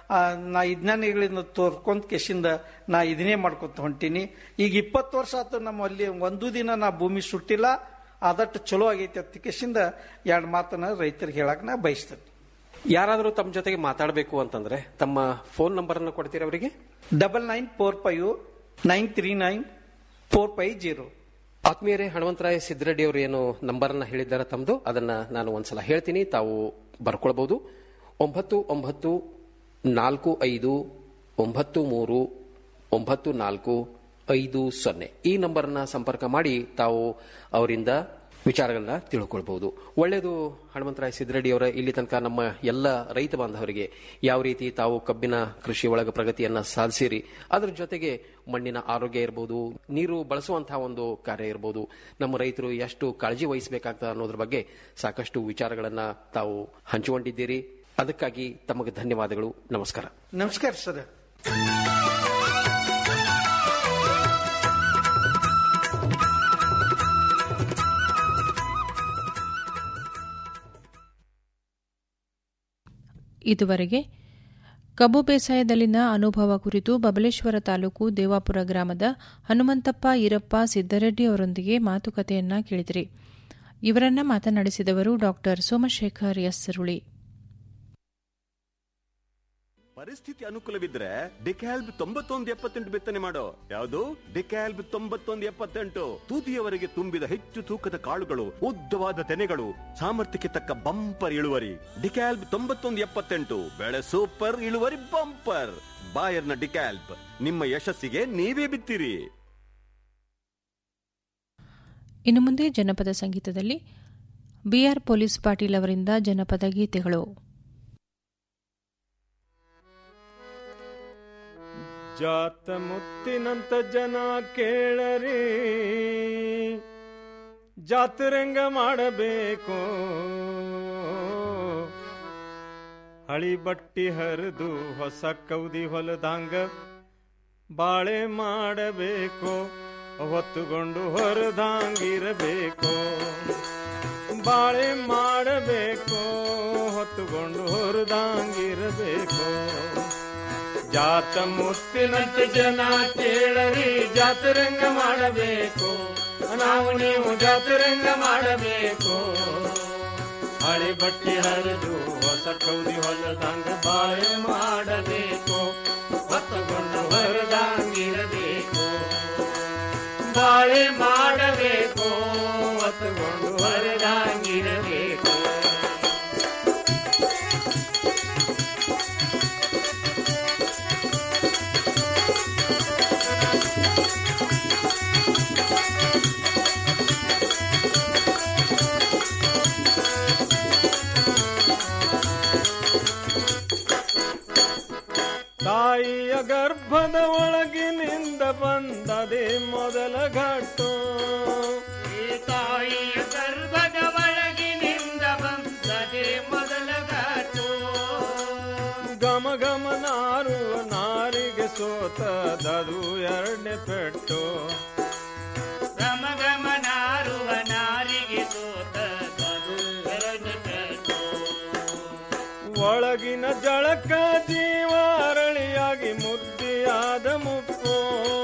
ನಾ ವಿಜ್ಞಾನಿಗಳಿಂದ ತೋರ್ಕೊಂತ ಕೆಶಿಂದ ನಾ ಇದನ್ನೇ ಮಾಡ್ಕೊತ ಹೊಂಟೀನಿ ಈಗ ಇಪ್ಪತ್ತು ವರ್ಷ ಆತು ನಮ್ಮ ಅಲ್ಲಿ ಒಂದು ದಿನ ನಾ ಭೂಮಿ ಸುಟ್ಟಿಲ್ಲ ಆದಷ್ಟು ಚಲೋ ಆಗೈತೆ ಅಂತ ಕೆಶಿಂದ ಎರಡು ಮಾತನ್ನ ರೈತರಿಗೆ ಹೇಳಕ್ ನಾ ಬಯಸ್ತೇನೆ
ಯಾರಾದರೂ ತಮ್ಮ ಜೊತೆಗೆ ಮಾತಾಡಬೇಕು ಅಂತಂದ್ರೆ ತಮ್ಮ ಫೋನ್ ನಂಬರ್ ಅನ್ನು ಕೊಡ್ತೀರಾ ಅವರಿಗೆ
double nine four five nine three nine four five zero
ಆತ್ಮೀಯರೇ ಹನುಮಂತರಾಯ ಸಿದ್ದರೆಡ್ಡಿ ಅವರು ಏನು ನಂಬರ್ ಅನ್ನ ಹೇಳಿದ್ದಾರೆ ತಮ್ಮದು ಅದನ್ನ ನಾನು ಒಂದ್ಸಲ ಹೇಳ್ತೀನಿ ತಾವು ಬರ್ಕೊಳ್ಬಹುದು ಒಂಬತ್ತು ಒಂಬತ್ತು ನಾಲ್ಕು ಐದು ಒಂಬತ್ತು ಮೂರು ಒಂಬತ್ತು ನಾಲ್ಕು ಐದು ಸೊನ್ನೆ ಈ ನಂಬರ್ನ ಸಂಪರ್ಕ ಮಾಡಿ ತಾವು ಅವರಿಂದ ವಿಚಾರಗಳನ್ನ ತಿಳ್ಕೊಳ್ಬಹುದು ಒಳ್ಳೆಯದು ಹನುಮಂತರಾಯ ಸಿದ್ದರೆಡ್ಡಿ ಅವರ ಇಲ್ಲಿ ತನಕ ನಮ್ಮ ಎಲ್ಲ ರೈತ ಬಾಂಧವರಿಗೆ ಯಾವ ರೀತಿ ತಾವು ಕಬ್ಬಿನ ಕೃಷಿ ಒಳಗ ಪ್ರಗತಿಯನ್ನ ಸಾಧಿಸಿರಿ ಅದರ ಜೊತೆಗೆ ಮಣ್ಣಿನ ಆರೋಗ್ಯ ಇರಬಹುದು ನೀರು ಬಳಸುವಂತಹ ಒಂದು ಕಾರ್ಯ ಇರಬಹುದು ನಮ್ಮ ರೈತರು ಎಷ್ಟು ಕಾಳಜಿ ವಹಿಸಬೇಕಾಗ್ತದೆ ಅನ್ನೋದ್ರ ಬಗ್ಗೆ ಸಾಕಷ್ಟು ವಿಚಾರಗಳನ್ನ ತಾವು ಹಂಚಿಕೊಂಡಿದ್ದೀರಿ ಅದಕ್ಕಾಗಿ ತಮಗೆ ಧನ್ಯವಾದಗಳು ನಮಸ್ಕಾರ
ನಮಸ್ಕಾರ ಸರ್
ಇದುವರೆಗೆ ಕಬ್ಬು ಬೇಸಾಯದಲ್ಲಿನ ಅನುಭವ ಕುರಿತು ಬಬಲೇಶ್ವರ ತಾಲೂಕು ದೇವಾಪುರ ಗ್ರಾಮದ ಹನುಮಂತಪ್ಪ ಈರಪ್ಪ ಸಿದ್ದರೆಡ್ಡಿ ಅವರೊಂದಿಗೆ ಮಾತುಕತೆಯನ್ನ ಕೇಳಿದಿರಿ ಇವರನ್ನ ಮಾತನಾಡಿಸಿದವರು ಡಾ ಸೋಮಶೇಖರ್ ಎಸ್ ಸುರುಳಿ
ಪರಿಸ್ಥಿತಿ ಅನುಕೂಲವಿದ್ರೆ ಡಿಕ್ಯಾಲ್ಬ್ ತೊಂಬತ್ತೊಂದು ಎಪ್ಪತ್ತೆಂಟು ಬಿತ್ತನೆ ಮಾಡೋ ಯಾವುದು ಡಿಕ್ಯಾಲ್ಬ್ ತೊಂಬತ್ತೊಂದು ಎಪ್ಪತ್ತೆಂಟು ತೂತಿಯವರೆಗೆ ತುಂಬಿದ ಹೆಚ್ಚು ತೂಕದ ಕಾಳುಗಳು ಉದ್ದವಾದ ತೆನೆಗಳು ಸಾಮರ್ಥ್ಯಕ್ಕೆ ತಕ್ಕ ಬಂಪರ್ ಇಳುವರಿ ಡಿಕ್ಯಾಲ್ಬ್ ತೊಂಬತ್ತೊಂದು ಎಪ್ಪತ್ತೆಂಟು ಬೆಳೆ ಸೂಪರ್ ಇಳುವರಿ ಬಂಪರ್ ಬಾಯರ್ನ ಡಿಕ್ಯಾಲ್ಬ್ ನಿಮ್ಮ ಯಶಸ್ಸಿಗೆ ನೀವೇ ಬಿತ್ತಿರಿ
ಇನ್ನು ಮುಂದೆ ಜನಪದ ಸಂಗೀತದಲ್ಲಿ ಬಿಆರ್ ಪೊಲೀಸ್ ಪಾಟೀಲ್ ಅವರಿಂದ ಜನಪದ ಗೀತೆಗಳು
ಜಾತ ಮುತ್ತಿನಂತ ಜನ ಕೇಳರಿ ಜಾತರಂಗ ಮಾಡಬೇಕು ಹಳಿ ಬಟ್ಟಿ ಹರಿದು ಹೊಸ ಕೌದಿ ಹೊಲದಂಗ ಬಾಳೆ ಮಾಡಬೇಕು ಹೊತ್ತುಕೊಂಡು ಹೊರದಂಗಿರಬೇಕು ಬಾಳೆ ಮಾಡಬೇಕು ಹೊತ್ತುಕೊಂಡು ಹೊರದಂಗಿರಬೇಕು ಜಾತ ಮುತ್ತಿನಂತ ಜನ ಕೇಳರಿ ಜಾತರಂಗ ಮಾಡಬೇಕು ನಾವು ನೀವು ಜಾತರಂಗ ಮಾಡಬೇಕು ಹಳೆ ಬಟ್ಟೆ ಹರಿದು ಹೊಸ ಕೌದಿ ಹೊಲದಂಗ ಬಾಳೆ ಮಾಡಬೇಕು ಹೊತ್ತುಕೊಂಡು ಹೊರದಂಗಿರಬೇಕು ಬಾಳೆ ಮಾಡಬೇಕು ಹೊತ್ತುಕೊಂಡು ಹೊರದಂಗಿರಬೇಕು ತಾಯಿಯ ಗರ್ಭದ ಒಳಗಿನಿಂದ ಬಂದದೆ ಮೊದಲ ಘಟ್ಟು
ತಾಯಿಯ ಗರ್ಭದ ಒಳಗಿನಿಂದ ಬಂದದೆ ಮೊದಲ ಘಾಟು
ಗಮ ಗಮ ನಾರುವ ನಾರಿಗೆ ಸೋತದದು ಎರಡನೇ ಪೆಟ್ಟು
ಗಮ ಗಮ ನಾರುವ ನಾರಿಗೆ ಸೋತ ಎರಡು ಪೆಟ್ಟು
ಒಳಗಿನ ಜಳಕ ಜೀವ ಅರಳಿಯಾಗಿ ಮುದ್ದಿಯಾದ ಮುಪ್ಪು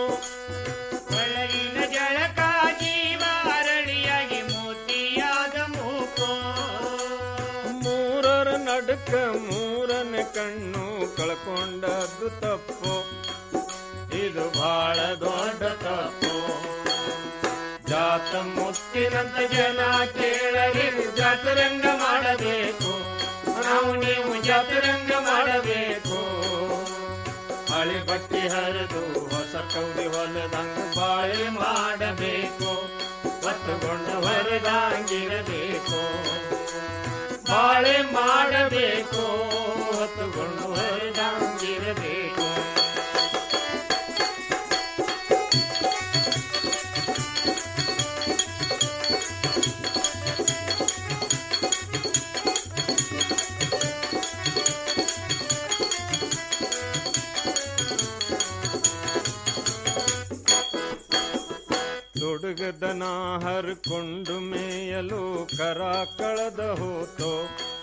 ಒಳಗಿನ ಜಳಕ ಜೀವ ಅರಳಿಯಾಗಿ ಮೋತಿಯಾದ ಮೂಕೋ
ಮೂರರ ನಡುಕ ಮೂರನೇ ಕಣ್ಣು ಕಳ್ಕೊಂಡದ್ದು ತಪ್ಪು ಇದು ಬಹಳ ದೊಡ್ಡ ತಪ್ಪು ಜಾತ ಮುತ್ತಿನಂತ ಜನ ಕೇಳರಿ ಜಾತರಂಗ ಮಾಡಬೇಕು ನಾವು ನೀವು ಜಾತರಂಗ ಮಾಡಬೇಕು ಹಳೆ ಬಟ್ಟೆ ಹರಿದು ಹೊಸ ಕೌದಿ ಹೊಲದಂಗ ಬಾಳೆ ಮಾಡಬೇಕು ಹೊತ್ತುಕೊಂಡು ಹೊರದಂಗಿರಬೇಕು ಬಾಳೆ ಮಾಡಬೇಕು ಹೊತ್ತುಕೊಂಡು ಹೊರದಂಗಿರಬೇಕು ದುಡುಗದನ ಹರ್ಕೊಂಡು ಮೇಯಲು ಕರ ಕಳೆದ ಹೋತೋ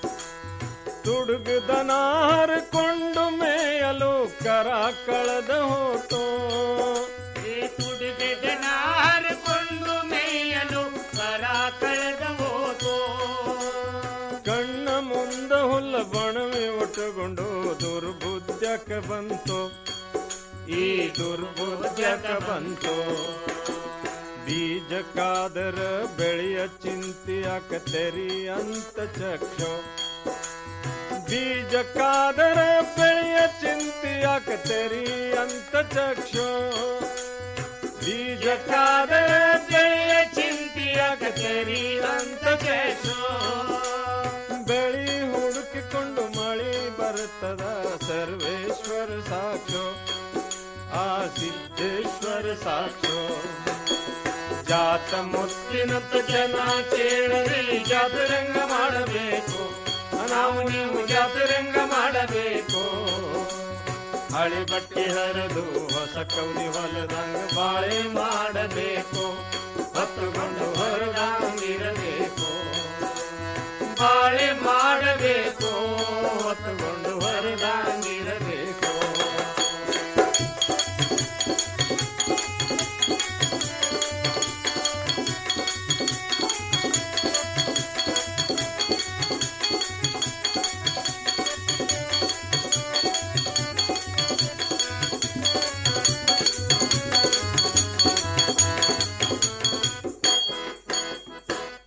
ದುಡುಗದನ ಹರ್ಕೊಂಡು ಮೇಯಲು ಕರ ಕಳೆದ ಹೋತೋ
ತುಡಿದ ನಾರಕೊಂಡು ಮೇಯಲು ಕರ ಕಳೆದ ಹೋತೋ
ಕಣ್ಣ ಮುಂದ ಹುಲ್ಲ ಬಣವೆ ಒಟ್ಟುಕೊಂಡು ದುರ್ಬುದ್ಧಕ ಬಂತು ಈ ದುರ್ಬುದ್ಧಕ ಬಂತು ಬೀಜ ಕಾದರ ಬೆಳೆಯ ಚಿಂತೆಯಾಕ ತೆರಿ ಅಂತ ಚಕ್ಷು ಬೀಜ ಕಾದರ ಬೆಳೆಯ ಚಿಂತೆಯಾಕ ತೆರಿ ಅಂತ ಚಕ್ಷು ಬೀಜ ಕಾದರ ಬೆಳೆಯ ಚಿಂತೆಯಾಕ ತೆರಿ ಅಂತ ಚಕ್ಷು ಬೆಳಿ ಹುಡುಕಿಕೊಂಡು ಮಳಿ ಬರುತ್ತದ ಸರ್ವೇಶ್ವರ ಸಾಕ್ಷು ಆ ಸಿದ್ದೇಶ್ವರ ಸಾಕ್ಷು ಜಾತ ಮುತ್ತಿನಂತ ಜನ ಕೇಳದೆ ಜಾತರಂಗ ಮಾಡಬೇಕು ನಾವು ನೀವು ಜಾತರಂಗ ಮಾಡಬೇಕು ಹಳೆ ಬಟ್ಟೆ ಹರಿದು ಹೊಸ ಕೌದಿ ಹೊಲದಂಗ ಬಾಳೆ ಮಾಡಬೇಕು ಹೊತ್ತುಕೊಂಡು ಹೊರದಂಗಿರಬೇಕು ಬಾಳೆ ಮಾಡಬೇಕು ಹೊತ್ತುಕೊಂಡು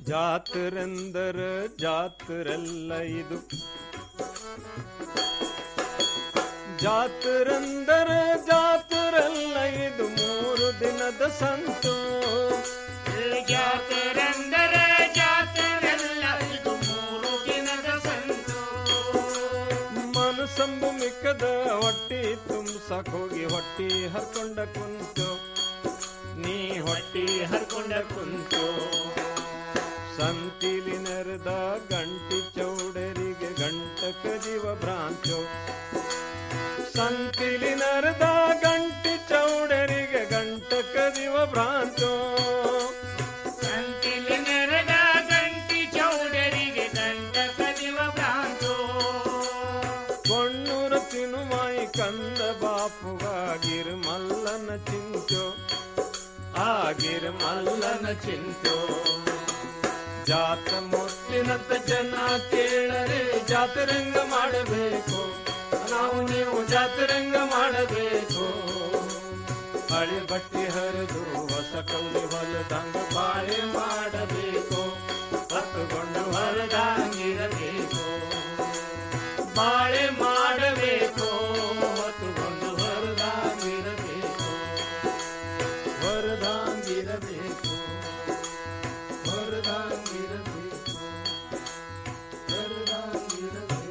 ಜಾತರೆಂದರ ಜಾತರೆಲ್ಲ ಇದು ಜಾತರೆಂದರ ಜಾತರೆಲ್ಲ ಇದು ಮೂರು ದಿನದ ಸಂತು
ಜಾತರೆಂದರ ಜಾತರೆಲ್ಲ ಇದು ಮೂರು ದಿನದ ಸಂತು
ಮನಸ್ಸಂಬು ಮಿಕ್ಕದ ಹೊಟ್ಟಿ ತುಂಬಸಕ್ ಹೋಗಿ ಹೊಟ್ಟಿ ಹರ್ಕೊಂಡ ಕುಂತು ನೀ ಹೊಟ್ಟಿ ಹರ್ಕೊಂಡ ಕುಂತು ಸಂತಿಲಿ ನೆರೆದ ಗಂಟಿ ಚೌಡರಿಗೆ ಗಂಟಕ ಜೀವ ಭ್ರಾಂತು ಸಂತಿಲಿ ನೆರೆದ ಗಂಟಿ ಚೌಡರಿಗೆ ಗಂಟಕ ಜೀವ ಭ್ರಾಂತು
ಸಂತಿಲಿ ನೆರೆದ ಗಂಟಿ ಚೌಡರಿಗೆ ಗಂಟ ಕದಿವ ಭ್ರಾಂತು
ಕೊಣ್ಣೂರ ತಿನುಮಾಯಿ ಕಂದ ಬಾಪುಗಾಗಿರ್ ಮಲ್ಲನ ಚಿಂಚೋ ಆಗಿರ್ ಮಲ್ಲನ ಚಿಂಚೋ ಜಾತ ಮುತ್ತಿನಂತ ಜನ ಕೇಳರೆ ಜಾತರಂಗ ಮಾಡಬೇಕು ನಾವು ನೀವು ಜಾತರಂಗ ಮಾಡಬೇಕು ಹಳೆ ಬಟ್ಟೆ ಹರಿದು ಹೊಸ ಕೌಲಿ ಹೊಲದಂಗ ಬಾಳೆ ಮಾಡಬೇಕು ಹತ್ತುಕೊಂಡು ಹೊರದಂಗಿರಬೇಕು ಬಾಳೆ ಮಾಡಬೇಕು ಹೊತ್ತುಕೊಂಡು ಹೊರದಾಗಿರಬೇಕು ಹೊರದಾಗಿರಬೇಕು ಹೊರದಾಗಿರಬೇಕು ಹೊರದಾಗಿರಬೇಕು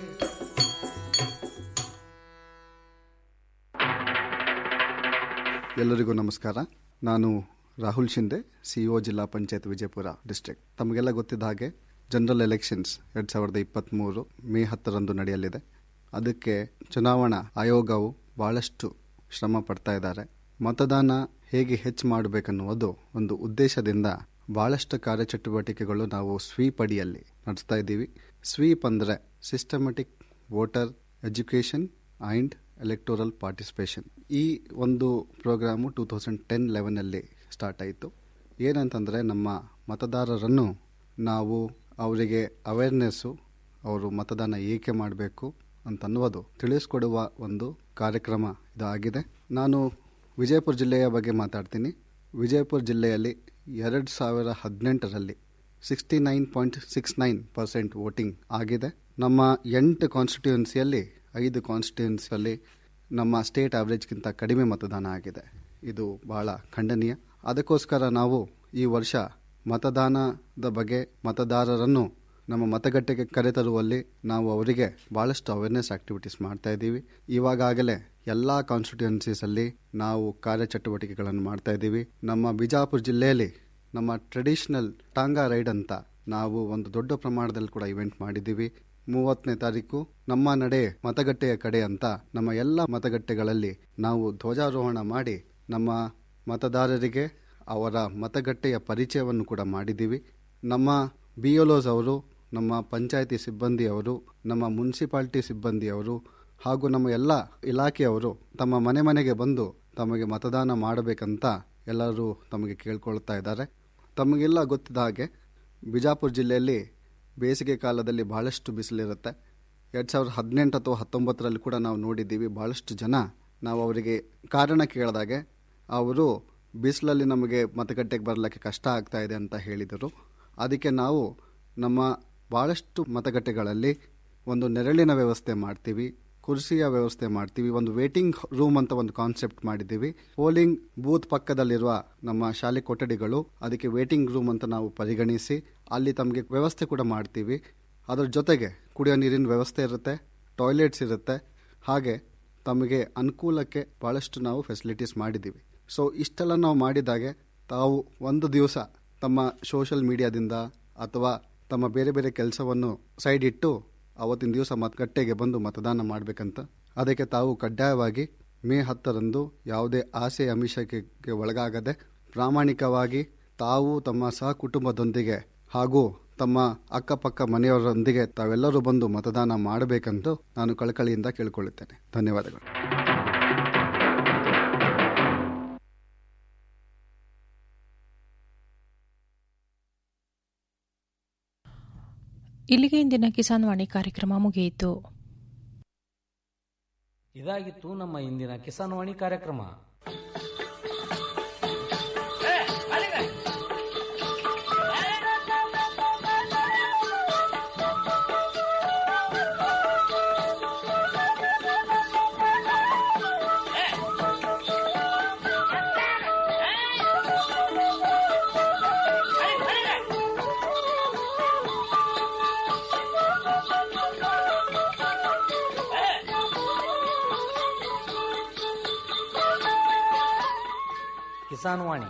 ಎಲ್ಲರಿಗೂ ನಮಸ್ಕಾರ ನಾನು ರಾಹುಲ್ ಶಿಂದೆ ಸಿಇಒ ಜಿಲ್ಲಾ ಪಂಚಾಯತ್ ವಿಜಯಪುರ ಡಿಸ್ಟ್ರಿಕ್ಟ್ ತಮಗೆಲ್ಲ ಗೊತ್ತಿದ್ದ ಹಾಗೆ ಜನರಲ್ ಎಲೆಕ್ಷನ್ಸ್ ಎರಡ್ ಸಾವಿರದ ಇಪ್ಪತ್ತ್ಮೂರು ಮೇ ಹತ್ತರಂದು ನಡೆಯಲಿದೆ ಅದಕ್ಕೆ ಚುನಾವಣಾ ಆಯೋಗವು ಬಹಳಷ್ಟು ಶ್ರಮ ಪಡ್ತಾ ಇದ್ದಾರೆ ಮತದಾನ ಹೇಗೆ ಹೆಚ್ಚು ಮಾಡಬೇಕನ್ನುವುದು ಒಂದು ಉದ್ದೇಶದಿಂದ ಬಹಳಷ್ಟು ಕಾರ್ಯಚಟುವಟಿಕೆಗಳು ನಾವು ಸ್ವೀಪ್ ಅಡಿಯಲ್ಲಿ ನಡೆಸ್ತಾ ಇದ್ದೀವಿ ಸ್ವೀಪ್ ಅಂದರೆ systematic voter education and electoral participation ಈ ಒಂದು ಪ್ರೋಗ್ರಾಮು ಟೂ ತೌಸಂಡ್ ಟೆನ್ ಲೆವೆನಲ್ಲಿ ಸ್ಟಾರ್ಟ್ ಆಯಿತು ಏನಂತಂದರೆ ನಮ್ಮ ಮತದಾರರನ್ನು ನಾವು ಅವರಿಗೆ ಅವೇರ್ನೆಸ್ಸು ಅವರು ಮತದಾನ ಏಕೆ ಮಾಡಬೇಕು ಅಂತನ್ನುವುದು ತಿಳಿಸ್ಕೊಡುವ ಒಂದು ಕಾರ್ಯಕ್ರಮ ಇದಾಗಿದೆ ನಾನು ವಿಜಯಪುರ ಜಿಲ್ಲೆಯ ಬಗ್ಗೆ ಮಾತಾಡ್ತೀನಿ ವಿಜಯಪುರ ಜಿಲ್ಲೆಯಲ್ಲಿ ಎರಡು ಸಾವಿರ ಹದಿನೆಂಟರಲ್ಲಿ sixty nine point six nine percent voting ಆಗಿದೆ ನಮ್ಮ ಎಂಟು ಕಾನ್ಸ್ಟಿಟ್ಯೂನ್ಸಿಯಲ್ಲಿ ಐದು ಕಾನ್ಸ್ಟಿಟ್ಯೂನ್ಸಿಯಲ್ಲಿ ನಮ್ಮ ಸ್ಟೇಟ್ ಆವ್ರೇಜ್ಗಿಂತ ಕಡಿಮೆ ಮತದಾನ ಆಗಿದೆ ಇದು ಬಹಳ ಖಂಡನೀಯ ಅದಕ್ಕೋಸ್ಕರ ನಾವು ಈ ವರ್ಷ ಮತದಾನದ ಬಗ್ಗೆ ಮತದಾರರನ್ನು ನಮ್ಮ ಮತಗಟ್ಟೆಗೆ ಕರೆತರುವಲ್ಲಿ ನಾವು ಅವರಿಗೆ ಬಹಳಷ್ಟು ಅವೇರ್ನೆಸ್ ಆಕ್ಟಿವಿಟೀಸ್ ಮಾಡ್ತಾ ಇದ್ದೀವಿ ಇವಾಗಲೇ ಎಲ್ಲ ಕಾನ್ಸ್ಟಿಟ್ಯೂನ್ಸೀಸಲ್ಲಿ ನಾವು ಕಾರ್ಯಚಟುವಟಿಕೆಗಳನ್ನು ಮಾಡ್ತಾ ಇದ್ದೀವಿ ನಮ್ಮ ಬಿಜಾಪುರ ಜಿಲ್ಲೆಯಲ್ಲಿ ನಮ್ಮ ಟ್ರೆಡಿಷನಲ್ ಟಾಂಗಾ ರೈಡ್ ಅಂತ ನಾವು ಒಂದು ದೊಡ್ಡ ಪ್ರಮಾಣದಲ್ಲಿ ಕೂಡ ಇವೆಂಟ್ ಮಾಡಿದ್ದೀವಿ ಮೂವತ್ತನೇ ತಾರೀಕು ನಮ್ಮ ನಡೆ ಮತಗಟ್ಟೆಯ ಕಡೆ ಅಂತ ನಮ್ಮ ಎಲ್ಲ ಮತಗಟ್ಟೆಗಳಲ್ಲಿ ನಾವು ಧ್ವಜಾರೋಹಣ ಮಾಡಿ ನಮ್ಮ ಮತದಾರರಿಗೆ ಅವರ ಮತಗಟ್ಟೆಯ ಪರಿಚಯವನ್ನು ಕೂಡ ಮಾಡಿದ್ದೀವಿ ನಮ್ಮ ಬಿ ಅವರು ನಮ್ಮ ಪಂಚಾಯಿತಿ ಸಿಬ್ಬಂದಿಯವರು ನಮ್ಮ ಮುನ್ಸಿಪಾಲಿಟಿ ಸಿಬ್ಬಂದಿಯವರು ಹಾಗೂ ನಮ್ಮ ಎಲ್ಲ ಇಲಾಖೆಯವರು ತಮ್ಮ ಮನೆ ಮನೆಗೆ ಬಂದು ತಮಗೆ ಮತದಾನ ಮಾಡಬೇಕಂತ ಎಲ್ಲರೂ ತಮಗೆ ಕೇಳ್ಕೊಳ್ತಾ ಇದ್ದಾರೆ ತಮಗೆಲ್ಲ ಗೊತ್ತಿದ್ದ ಹಾಗೆ ಬಿಜಾಪುರ ಜಿಲ್ಲೆಯಲ್ಲಿ ಬೇಸಿಗೆ ಕಾಲದಲ್ಲಿ ಬಹಳಷ್ಟು ಬಿಸಿಲಿರುತ್ತೆ ಎರಡು ಸಾವಿರದ ಹದಿನೆಂಟು ಅಥವಾ ಹತ್ತೊಂಬತ್ತರಲ್ಲಿ ಕೂಡ ನಾವು ನೋಡಿದ್ದೀವಿ ಬಹಳಷ್ಟು ಜನ ನಾವು ಅವರಿಗೆ ಕಾರಣ ಕೇಳಿದಾಗೆ ಅವರು ಬಿಸಿಲಲ್ಲಿ ನಮಗೆ ಮತಗಟ್ಟೆಗೆ ಬರಲಿಕ್ಕೆ ಕಷ್ಟ ಆಗ್ತಾ ಇದೆ ಅಂತ ಹೇಳಿದರು ಅದಕ್ಕೆ ನಾವು ನಮ್ಮ ಭಾಳಷ್ಟು ಮತಗಟ್ಟೆಗಳಲ್ಲಿ ಒಂದು ನೆರಳಿನ ವ್ಯವಸ್ಥೆ ಮಾಡ್ತೀವಿ ಕುರ್ಸಿಯ ವ್ಯವಸ್ಥೆ ಮಾಡ್ತೀವಿ ಒಂದು ವೇಟಿಂಗ್ ರೂಮ್ ಅಂತ ಒಂದು ಕಾನ್ಸೆಪ್ಟ್ ಮಾಡಿದ್ದೀವಿ ಪೋಲಿಂಗ್ ಬೂತ್ ಪಕ್ಕದಲ್ಲಿರುವ ನಮ್ಮ ಶಾಲೆ ಕೊಠಡಿಗಳು ಅದಕ್ಕೆ ವೇಟಿಂಗ್ ರೂಮ್ ಅಂತ ನಾವು ಪರಿಗಣಿಸಿ ಅಲ್ಲಿ ತಮಗೆ ವ್ಯವಸ್ಥೆ ಕೂಡ ಮಾಡ್ತೀವಿ ಅದರ ಜೊತೆಗೆ ಕುಡಿಯೋ ನೀರಿನ ವ್ಯವಸ್ಥೆ ಇರುತ್ತೆ ಟಾಯ್ಲೆಟ್ಸ್ ಇರುತ್ತೆ ಹಾಗೆ ತಮಗೆ ಅನುಕೂಲಕ್ಕೆ ಭಾಳಷ್ಟು ನಾವು ಫೆಸಿಲಿಟೀಸ್ ಮಾಡಿದ್ದೀವಿ ಸೊ ಇಷ್ಟೆಲ್ಲ ನಾವು ಮಾಡಿದಾಗೆ ತಾವು ಒಂದು ದಿವಸ ತಮ್ಮ ಸೋಷಿಯಲ್ ಮೀಡಿಯಾದಿಂದ ಅಥವಾ ತಮ್ಮ ಬೇರೆ ಬೇರೆ ಕೆಲಸವನ್ನು ಸೈಡ್ ಇಟ್ಟು ಅವತ್ತಿನ ದಿವಸ ಮತಗಟ್ಟೆಗೆ ಬಂದು ಮತದಾನ ಮಾಡಬೇಕಂತ ಅದಕ್ಕೆ ತಾವು ಕಡ್ಡಾಯವಾಗಿ ಮೇ ಹತ್ತರಂದು ಯಾವುದೇ ಆಸೆ ಅಮಿಷಕ್ಕೆ ಒಳಗಾಗದೆ ಪ್ರಾಮಾಣಿಕವಾಗಿ ತಾವು ತಮ್ಮ ಸಹ ಕುಟುಂಬದೊಂದಿಗೆ ಹಾಗೂ ತಮ್ಮ ಅಕ್ಕಪಕ್ಕ ಮನೆಯವರೊಂದಿಗೆ ತಾವೆಲ್ಲರೂ ಬಂದು ಮತದಾನ ಮಾಡಬೇಕಂತೂ ನಾನು ಕಳಕಳಿಯಿಂದ ಕೇಳಿಕೊಳ್ಳುತ್ತೇನೆ ಧನ್ಯವಾದಗಳು
ಇಲ್ಲಿಗೆ ಇಂದಿನ ಕಿಸಾನ್ ವಾಣಿ ಕಾರ್ಯಕ್ರಮ ಮುಗಿಯಿತು
ಇದಾಗಿತ್ತು ನಮ್ಮ ಇಂದಿನ ಕಿಸಾನ್ ವಾಣಿ ಕಾರ್ಯಕ್ರಮ ಕಿಸಾನ್ ವಾಣಿ